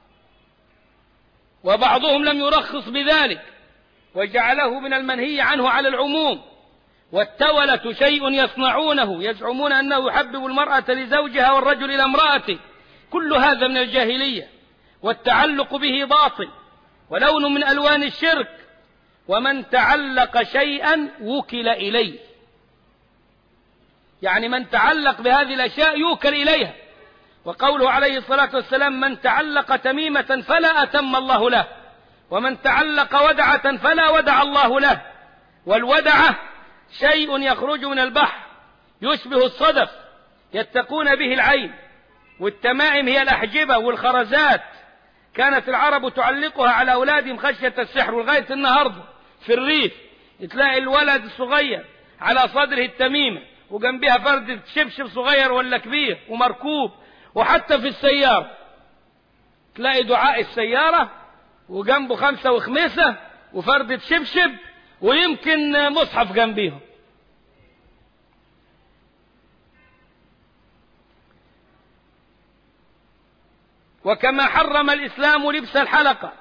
وبعضهم لم يرخص بذلك وجعله من المنهي عنه على العموم والتولة شيء يصنعونه يزعمون أنه يحبب المرأة لزوجها والرجل إلى امرأته كل هذا من الجاهلية والتعلق به باطل ولون من ألوان الشرك ومن تعلق شيئا وكل إليه يعني من تعلق بهذه الأشياء يوكل إليها وقوله عليه الصلاة والسلام من تعلق تميمة فلا أتم الله له ومن تعلق ودعة فلا ودع الله له والودعة شيء يخرج من البحر يشبه الصدف يتقون به العين والتمائم هي الأحجبة والخرزات كانت العرب تعلقها على أولادهم خشية السحر ولغاية النهاردة في الريف تلاقي الولد الصغير على صدره التميمة وجنبها فرد شبشب صغير ولا كبير ومركوب وحتى في السيارة تلاقي دعاء السيارة وجنبه خمسة وخميسة وفردة شبشب ويمكن مصحف جنبيهم وكما حرم الإسلام لبس الحلقة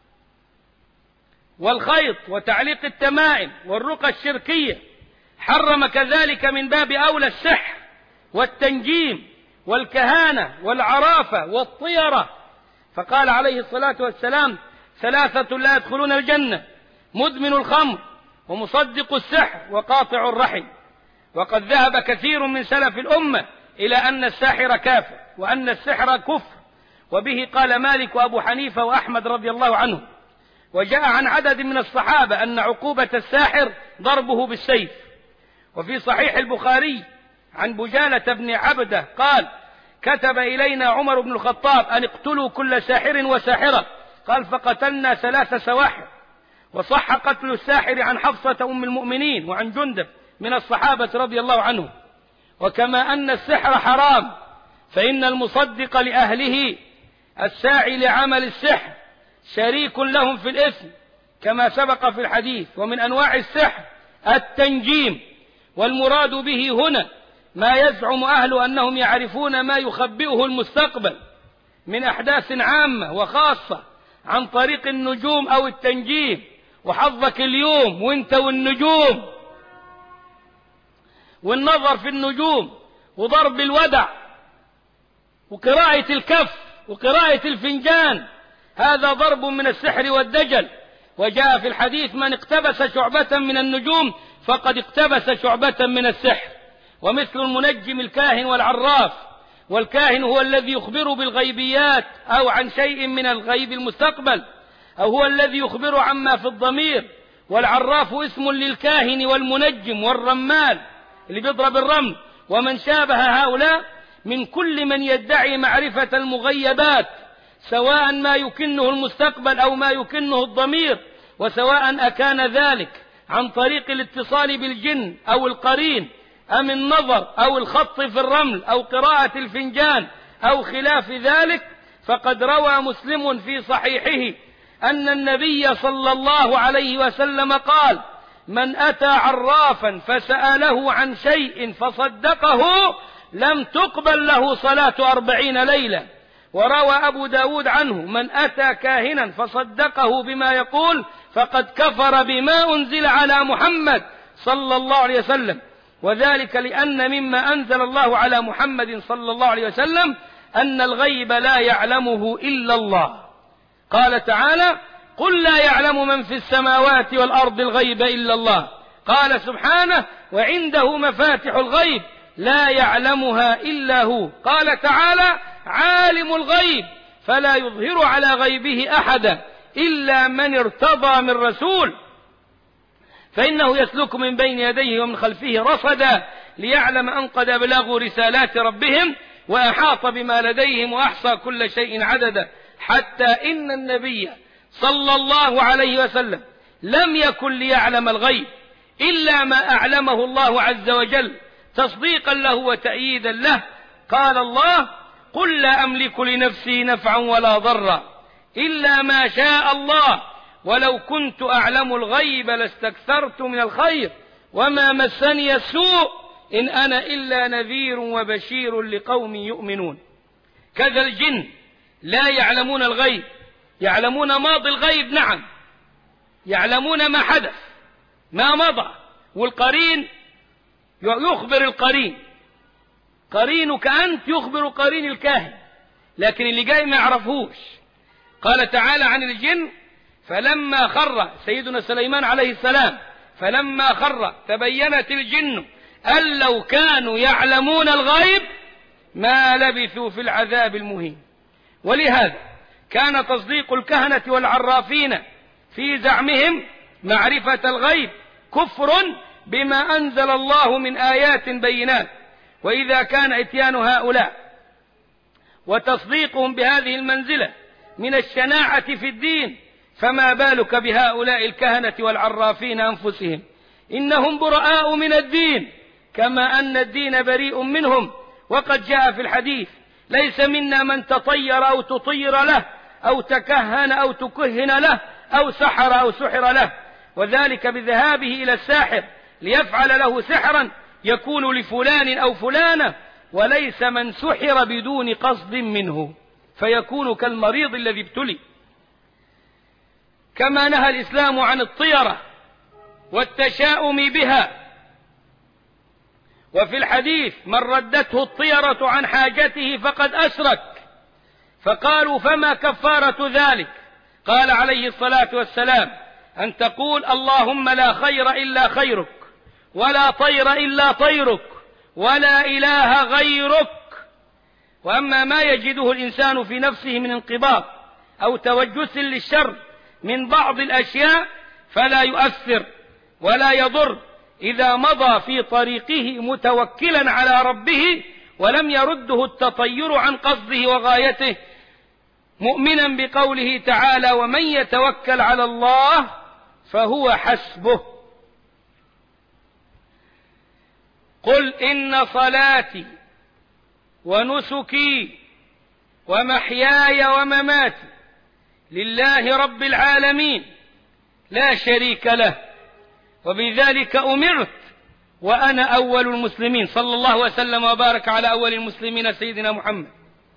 والخيط وتعليق التمائم والرقى الشركية حرم كذلك من باب أولى السحر والتنجيم والكهانة والعرافة والطيرة فقال عليه الصلاة والسلام ثلاثة لا يدخلون الجنة مدمن الخمر ومصدق السحر وقاطع الرحم وقد ذهب كثير من سلف الأمة إلى أن الساحر كافر وأن السحر كفر وبه قال مالك وأبو حنيفة وأحمد رضي الله عنهم وجاء عن عدد من الصحابة أن عقوبة الساحر ضربه بالسيف وفي صحيح البخاري عن بجالة بن عبده قال كتب إلينا عمر بن الخطاب أن اقتلوا كل ساحر وساحرة قال فقتلنا ثلاث سواحر وصح قتل الساحر عن حفصة أم المؤمنين وعن جندب من الصحابة رضي الله عنهم وكما أن السحر حرام فإن المصدق لأهله الساعي لعمل السحر شريك لهم في الإثم كما سبق في الحديث ومن أنواع السحر التنجيم والمراد به هنا ما يزعم أهل أنهم يعرفون ما يخبئه المستقبل من أحداث عامة وخاصة عن طريق النجوم أو التنجيم وحظك اليوم وانت والنجوم والنظر في النجوم وضرب الودع وقراءة الكف وقراءة الفنجان هذا ضرب من السحر والدجل وجاء في الحديث من اقتبس شعبة من النجوم فقد اقتبس شعبة من السحر ومثل المنجم الكاهن والعراف والكاهن هو الذي يخبر بالغيبيات أو عن شيء من الغيب المستقبل أو هو الذي يخبر عما في الضمير والعراف اسم للكاهن والمنجم والرمال اللي بيضرب الرمل ومن شابه هؤلاء من كل من يدعي معرفة المغيبات سواء ما يكنه المستقبل أو ما يكنه الضمير وسواء أكان ذلك عن طريق الاتصال بالجن أو القرين أم النظر أو الخط في الرمل أو قراءة الفنجان أو خلاف ذلك فقد روى مسلم في صحيحه أن النبي صلى الله عليه وسلم قال من أتى عرافا فسأله عن شيء فصدقه لم تقبل له صلاة أربعين ليلة وروى أبو داود عنه من أتى كاهنا فصدقه بما يقول فقد كفر بما أنزل على محمد صلى الله عليه وسلم وذلك لأن مما أنزل الله على محمد صلى الله عليه وسلم أن الغيب لا يعلمه إلا الله قال تعالى قل لا يعلم من في السماوات والأرض الغيب إلا الله قال سبحانه وعنده مفاتح الغيب لا يعلمها إلا هو قال تعالى عالم الغيب فلا يظهر على غيبه أحدا إلا من ارتضى من رسول فإنه يسلك من بين يديه ومن خلفه رصدا ليعلم أن قد أبلغوا رسالات ربهم وأحاط بما لديهم وأحصى كل شيء عددا حتى إن النبي صلى الله عليه وسلم لم يكن ليعلم الغيب إلا ما أعلمه الله عز وجل تصديقا له وتأييدا له قال الله قل لا أملك لنفسي نفعا ولا ضرا إلا ما شاء الله ولو كنت أعلم الغيب لاستكثرت من الخير وما مسني السوء إن أنا إلا نذير وبشير لقوم يؤمنون كذا الجن لا يعلمون الغيب يعلمون ماضي الغيب نعم يعلمون ما حدث ما مضى والقرين يخبر القرين قرينك أنت يخبر قرين الكاهن لكن اللي جاي ما يعرفوش قال تعالى عن الجن فلما خر سيدنا سليمان عليه السلام فلما خر تبينت الجن أن لو كانوا يعلمون الغيب ما لبثوا في العذاب المهين ولهذا كان تصديق الكهنة والعرافين في زعمهم معرفة الغيب كفر بما أنزل الله من آيات بينات وإذا كان إتيان هؤلاء وتصديقهم بهذه المنزلة من الشناعة في الدين فما بالك بهؤلاء الكهنة والعرافين أنفسهم إنهم براء من الدين كما أن الدين بريء منهم وقد جاء في الحديث ليس منا من تطير أو تطير له أو تكهن أو تكهن له أو سحر أو سحر له وذلك بذهابه إلى الساحر ليفعل له سحرا يكون لفلان أو فلانة وليس من سحر بدون قصد منه فيكون كالمريض الذي ابتلي كما نهى الإسلام عن الطيرة والتشاؤم بها وفي الحديث من ردته الطيرة عن حاجته فقد أشرك فقالوا فما كفارة ذلك قال عليه الصلاة والسلام أن تقول اللهم لا خير إلا خيرك ولا طير إلا طيرك ولا إله غيرك وأما ما يجده الإنسان في نفسه من انقباض أو توجس للشر من بعض الأشياء فلا يؤثر ولا يضر إذا مضى في طريقه متوكلا على ربه ولم يرده التطير عن قصده وغايته مؤمنا بقوله تعالى ومن يتوكل على الله فهو حسبه قل إن صلاتي ونسكي ومحياي ومماتي لله رب العالمين لا شريك له وبذلك أمرت وأنا أول المسلمين صلى الله وسلم وبارك على أول المسلمين سيدنا محمد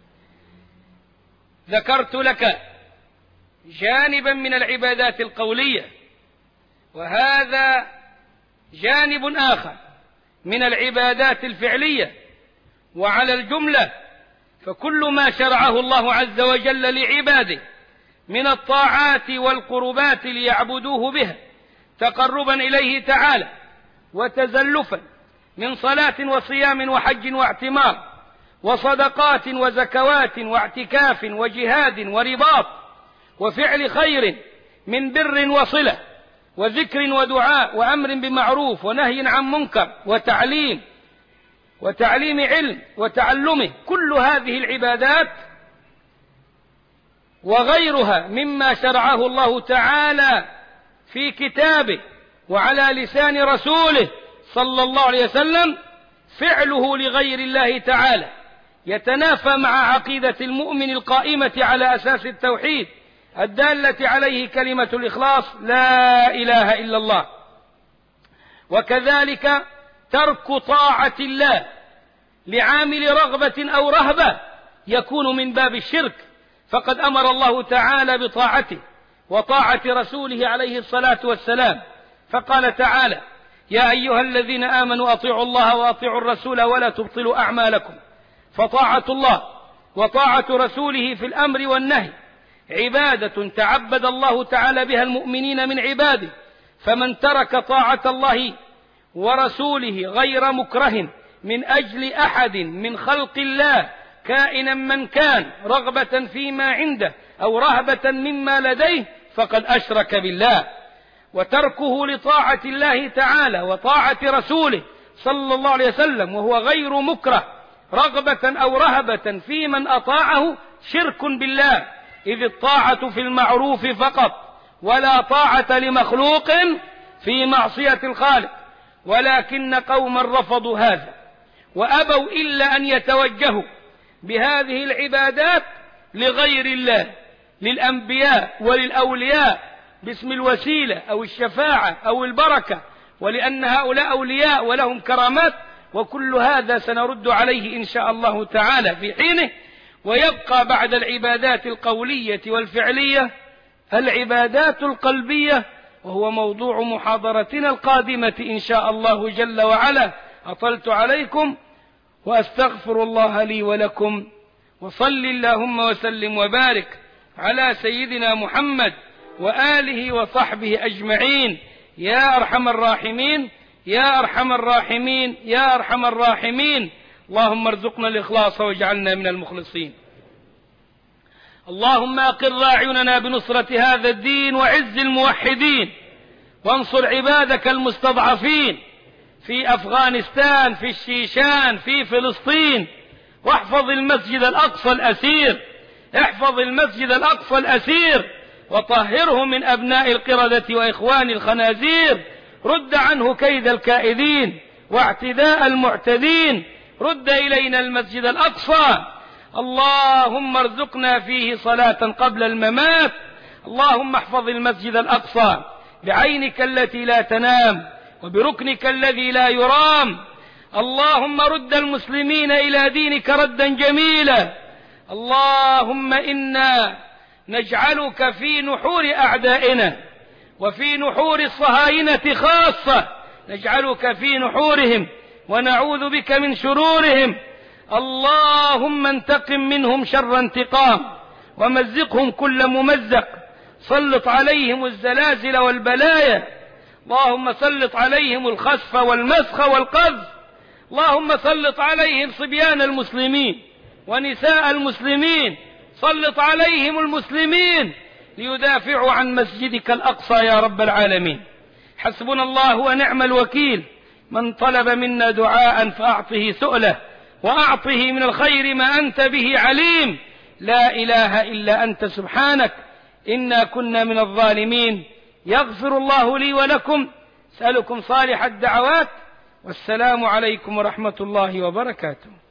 ذكرت لك جانبا من العبادات القولية وهذا جانب آخر من العبادات الفعلية وعلى الجملة فكل ما شرعه الله عز وجل لعباده من الطاعات والقربات ليعبدوه بها تقربا إليه تعالى وتزلفا من صلاة وصيام وحج واعتمار وصدقات وزكوات واعتكاف وجهاد ورباط وفعل خير من بر وصلة وذكر ودعاء وأمر بمعروف ونهي عن منكر وتعليم وتعليم علم وتعلمه كل هذه العبادات وغيرها مما شرعه الله تعالى في كتابه وعلى لسان رسوله صلى الله عليه وسلم فعله لغير الله تعالى يتنافى مع عقيدة المؤمن القائمة على أساس التوحيد الدالة عليه كلمة الإخلاص لا إله إلا الله وكذلك ترك طاعة الله لعامل رغبة أو رهبة يكون من باب الشرك فقد أمر الله تعالى بطاعته وطاعة رسوله عليه الصلاة والسلام فقال تعالى يا أيها الذين آمنوا أطيعوا الله وأطيعوا الرسول ولا تبطلوا أعمالكم فطاعة الله وطاعة رسوله في الأمر والنهي عبادة تعبد الله تعالى بها المؤمنين من عباده فمن ترك طاعة الله ورسوله غير مكره من أجل أحد من خلق الله كائنا من كان رغبة فيما عنده أو رهبة مما لديه فقد أشرك بالله وتركه لطاعة الله تعالى وطاعة رسوله صلى الله عليه وسلم وهو غير مكره رغبة أو رهبة في من أطاعه شرك بالله إذ الطاعة في المعروف فقط ولا طاعة لمخلوق في معصية الخالق ولكن قوما رفضوا هذا وأبوا إلا أن يتوجهوا بهذه العبادات لغير الله للأنبياء وللأولياء باسم الوسيلة أو الشفاعة أو البركة ولأن هؤلاء أولياء ولهم كرامات وكل هذا سنرد عليه إن شاء الله تعالى في حينه ويبقى بعد العبادات القولية والفعلية العبادات القلبية وهو موضوع محاضرتنا القادمة إن شاء الله جل وعلا أطلت عليكم وأستغفر الله لي ولكم وصل اللهم وسلم وبارك على سيدنا محمد وآله وصحبه أجمعين يا أرحم الراحمين يا أرحم الراحمين يا أرحم الراحمين اللهم ارزقنا الإخلاص واجعلنا من المخلصين اللهم أقر أعيننا بنصرة هذا الدين وعز الموحدين وانصر عبادك المستضعفين في أفغانستان في الشيشان في فلسطين واحفظ المسجد الأقصى الأسير احفظ المسجد الأقصى الأسير وطهره من أبناء القردة وإخوان الخنازير رد عنه كيد الكائدين واعتداء المعتدين رد إلينا المسجد الأقصى اللهم ارزقنا فيه صلاة قبل الممات اللهم احفظ المسجد الأقصى بعينك التي لا تنام وبركنك الذي لا يرام اللهم رد المسلمين إلى دينك ردا جميلا اللهم إنا نجعلك في نحور أعدائنا وفي نحور الصهاينة خاصة نجعلك في نحورهم ونعوذ بك من شرورهم اللهم انتقم منهم شر انتقام ومزقهم كل ممزق سلط عليهم الزلازل والبلايا اللهم سلط عليهم الخسف والمسخ والقذف اللهم سلط عليهم صبيان المسلمين ونساء المسلمين سلط عليهم المسلمين ليدافعوا عن مسجدك الأقصى يا رب العالمين حسبنا الله ونعم الوكيل من طلب منا دعاء فأعطه سؤله وأعطه من الخير ما أنت به عليم لا إله إلا أنت سبحانك إنا كنا من الظالمين يغفر الله لي ولكم سألكم صالح الدعوات والسلام عليكم ورحمة الله وبركاته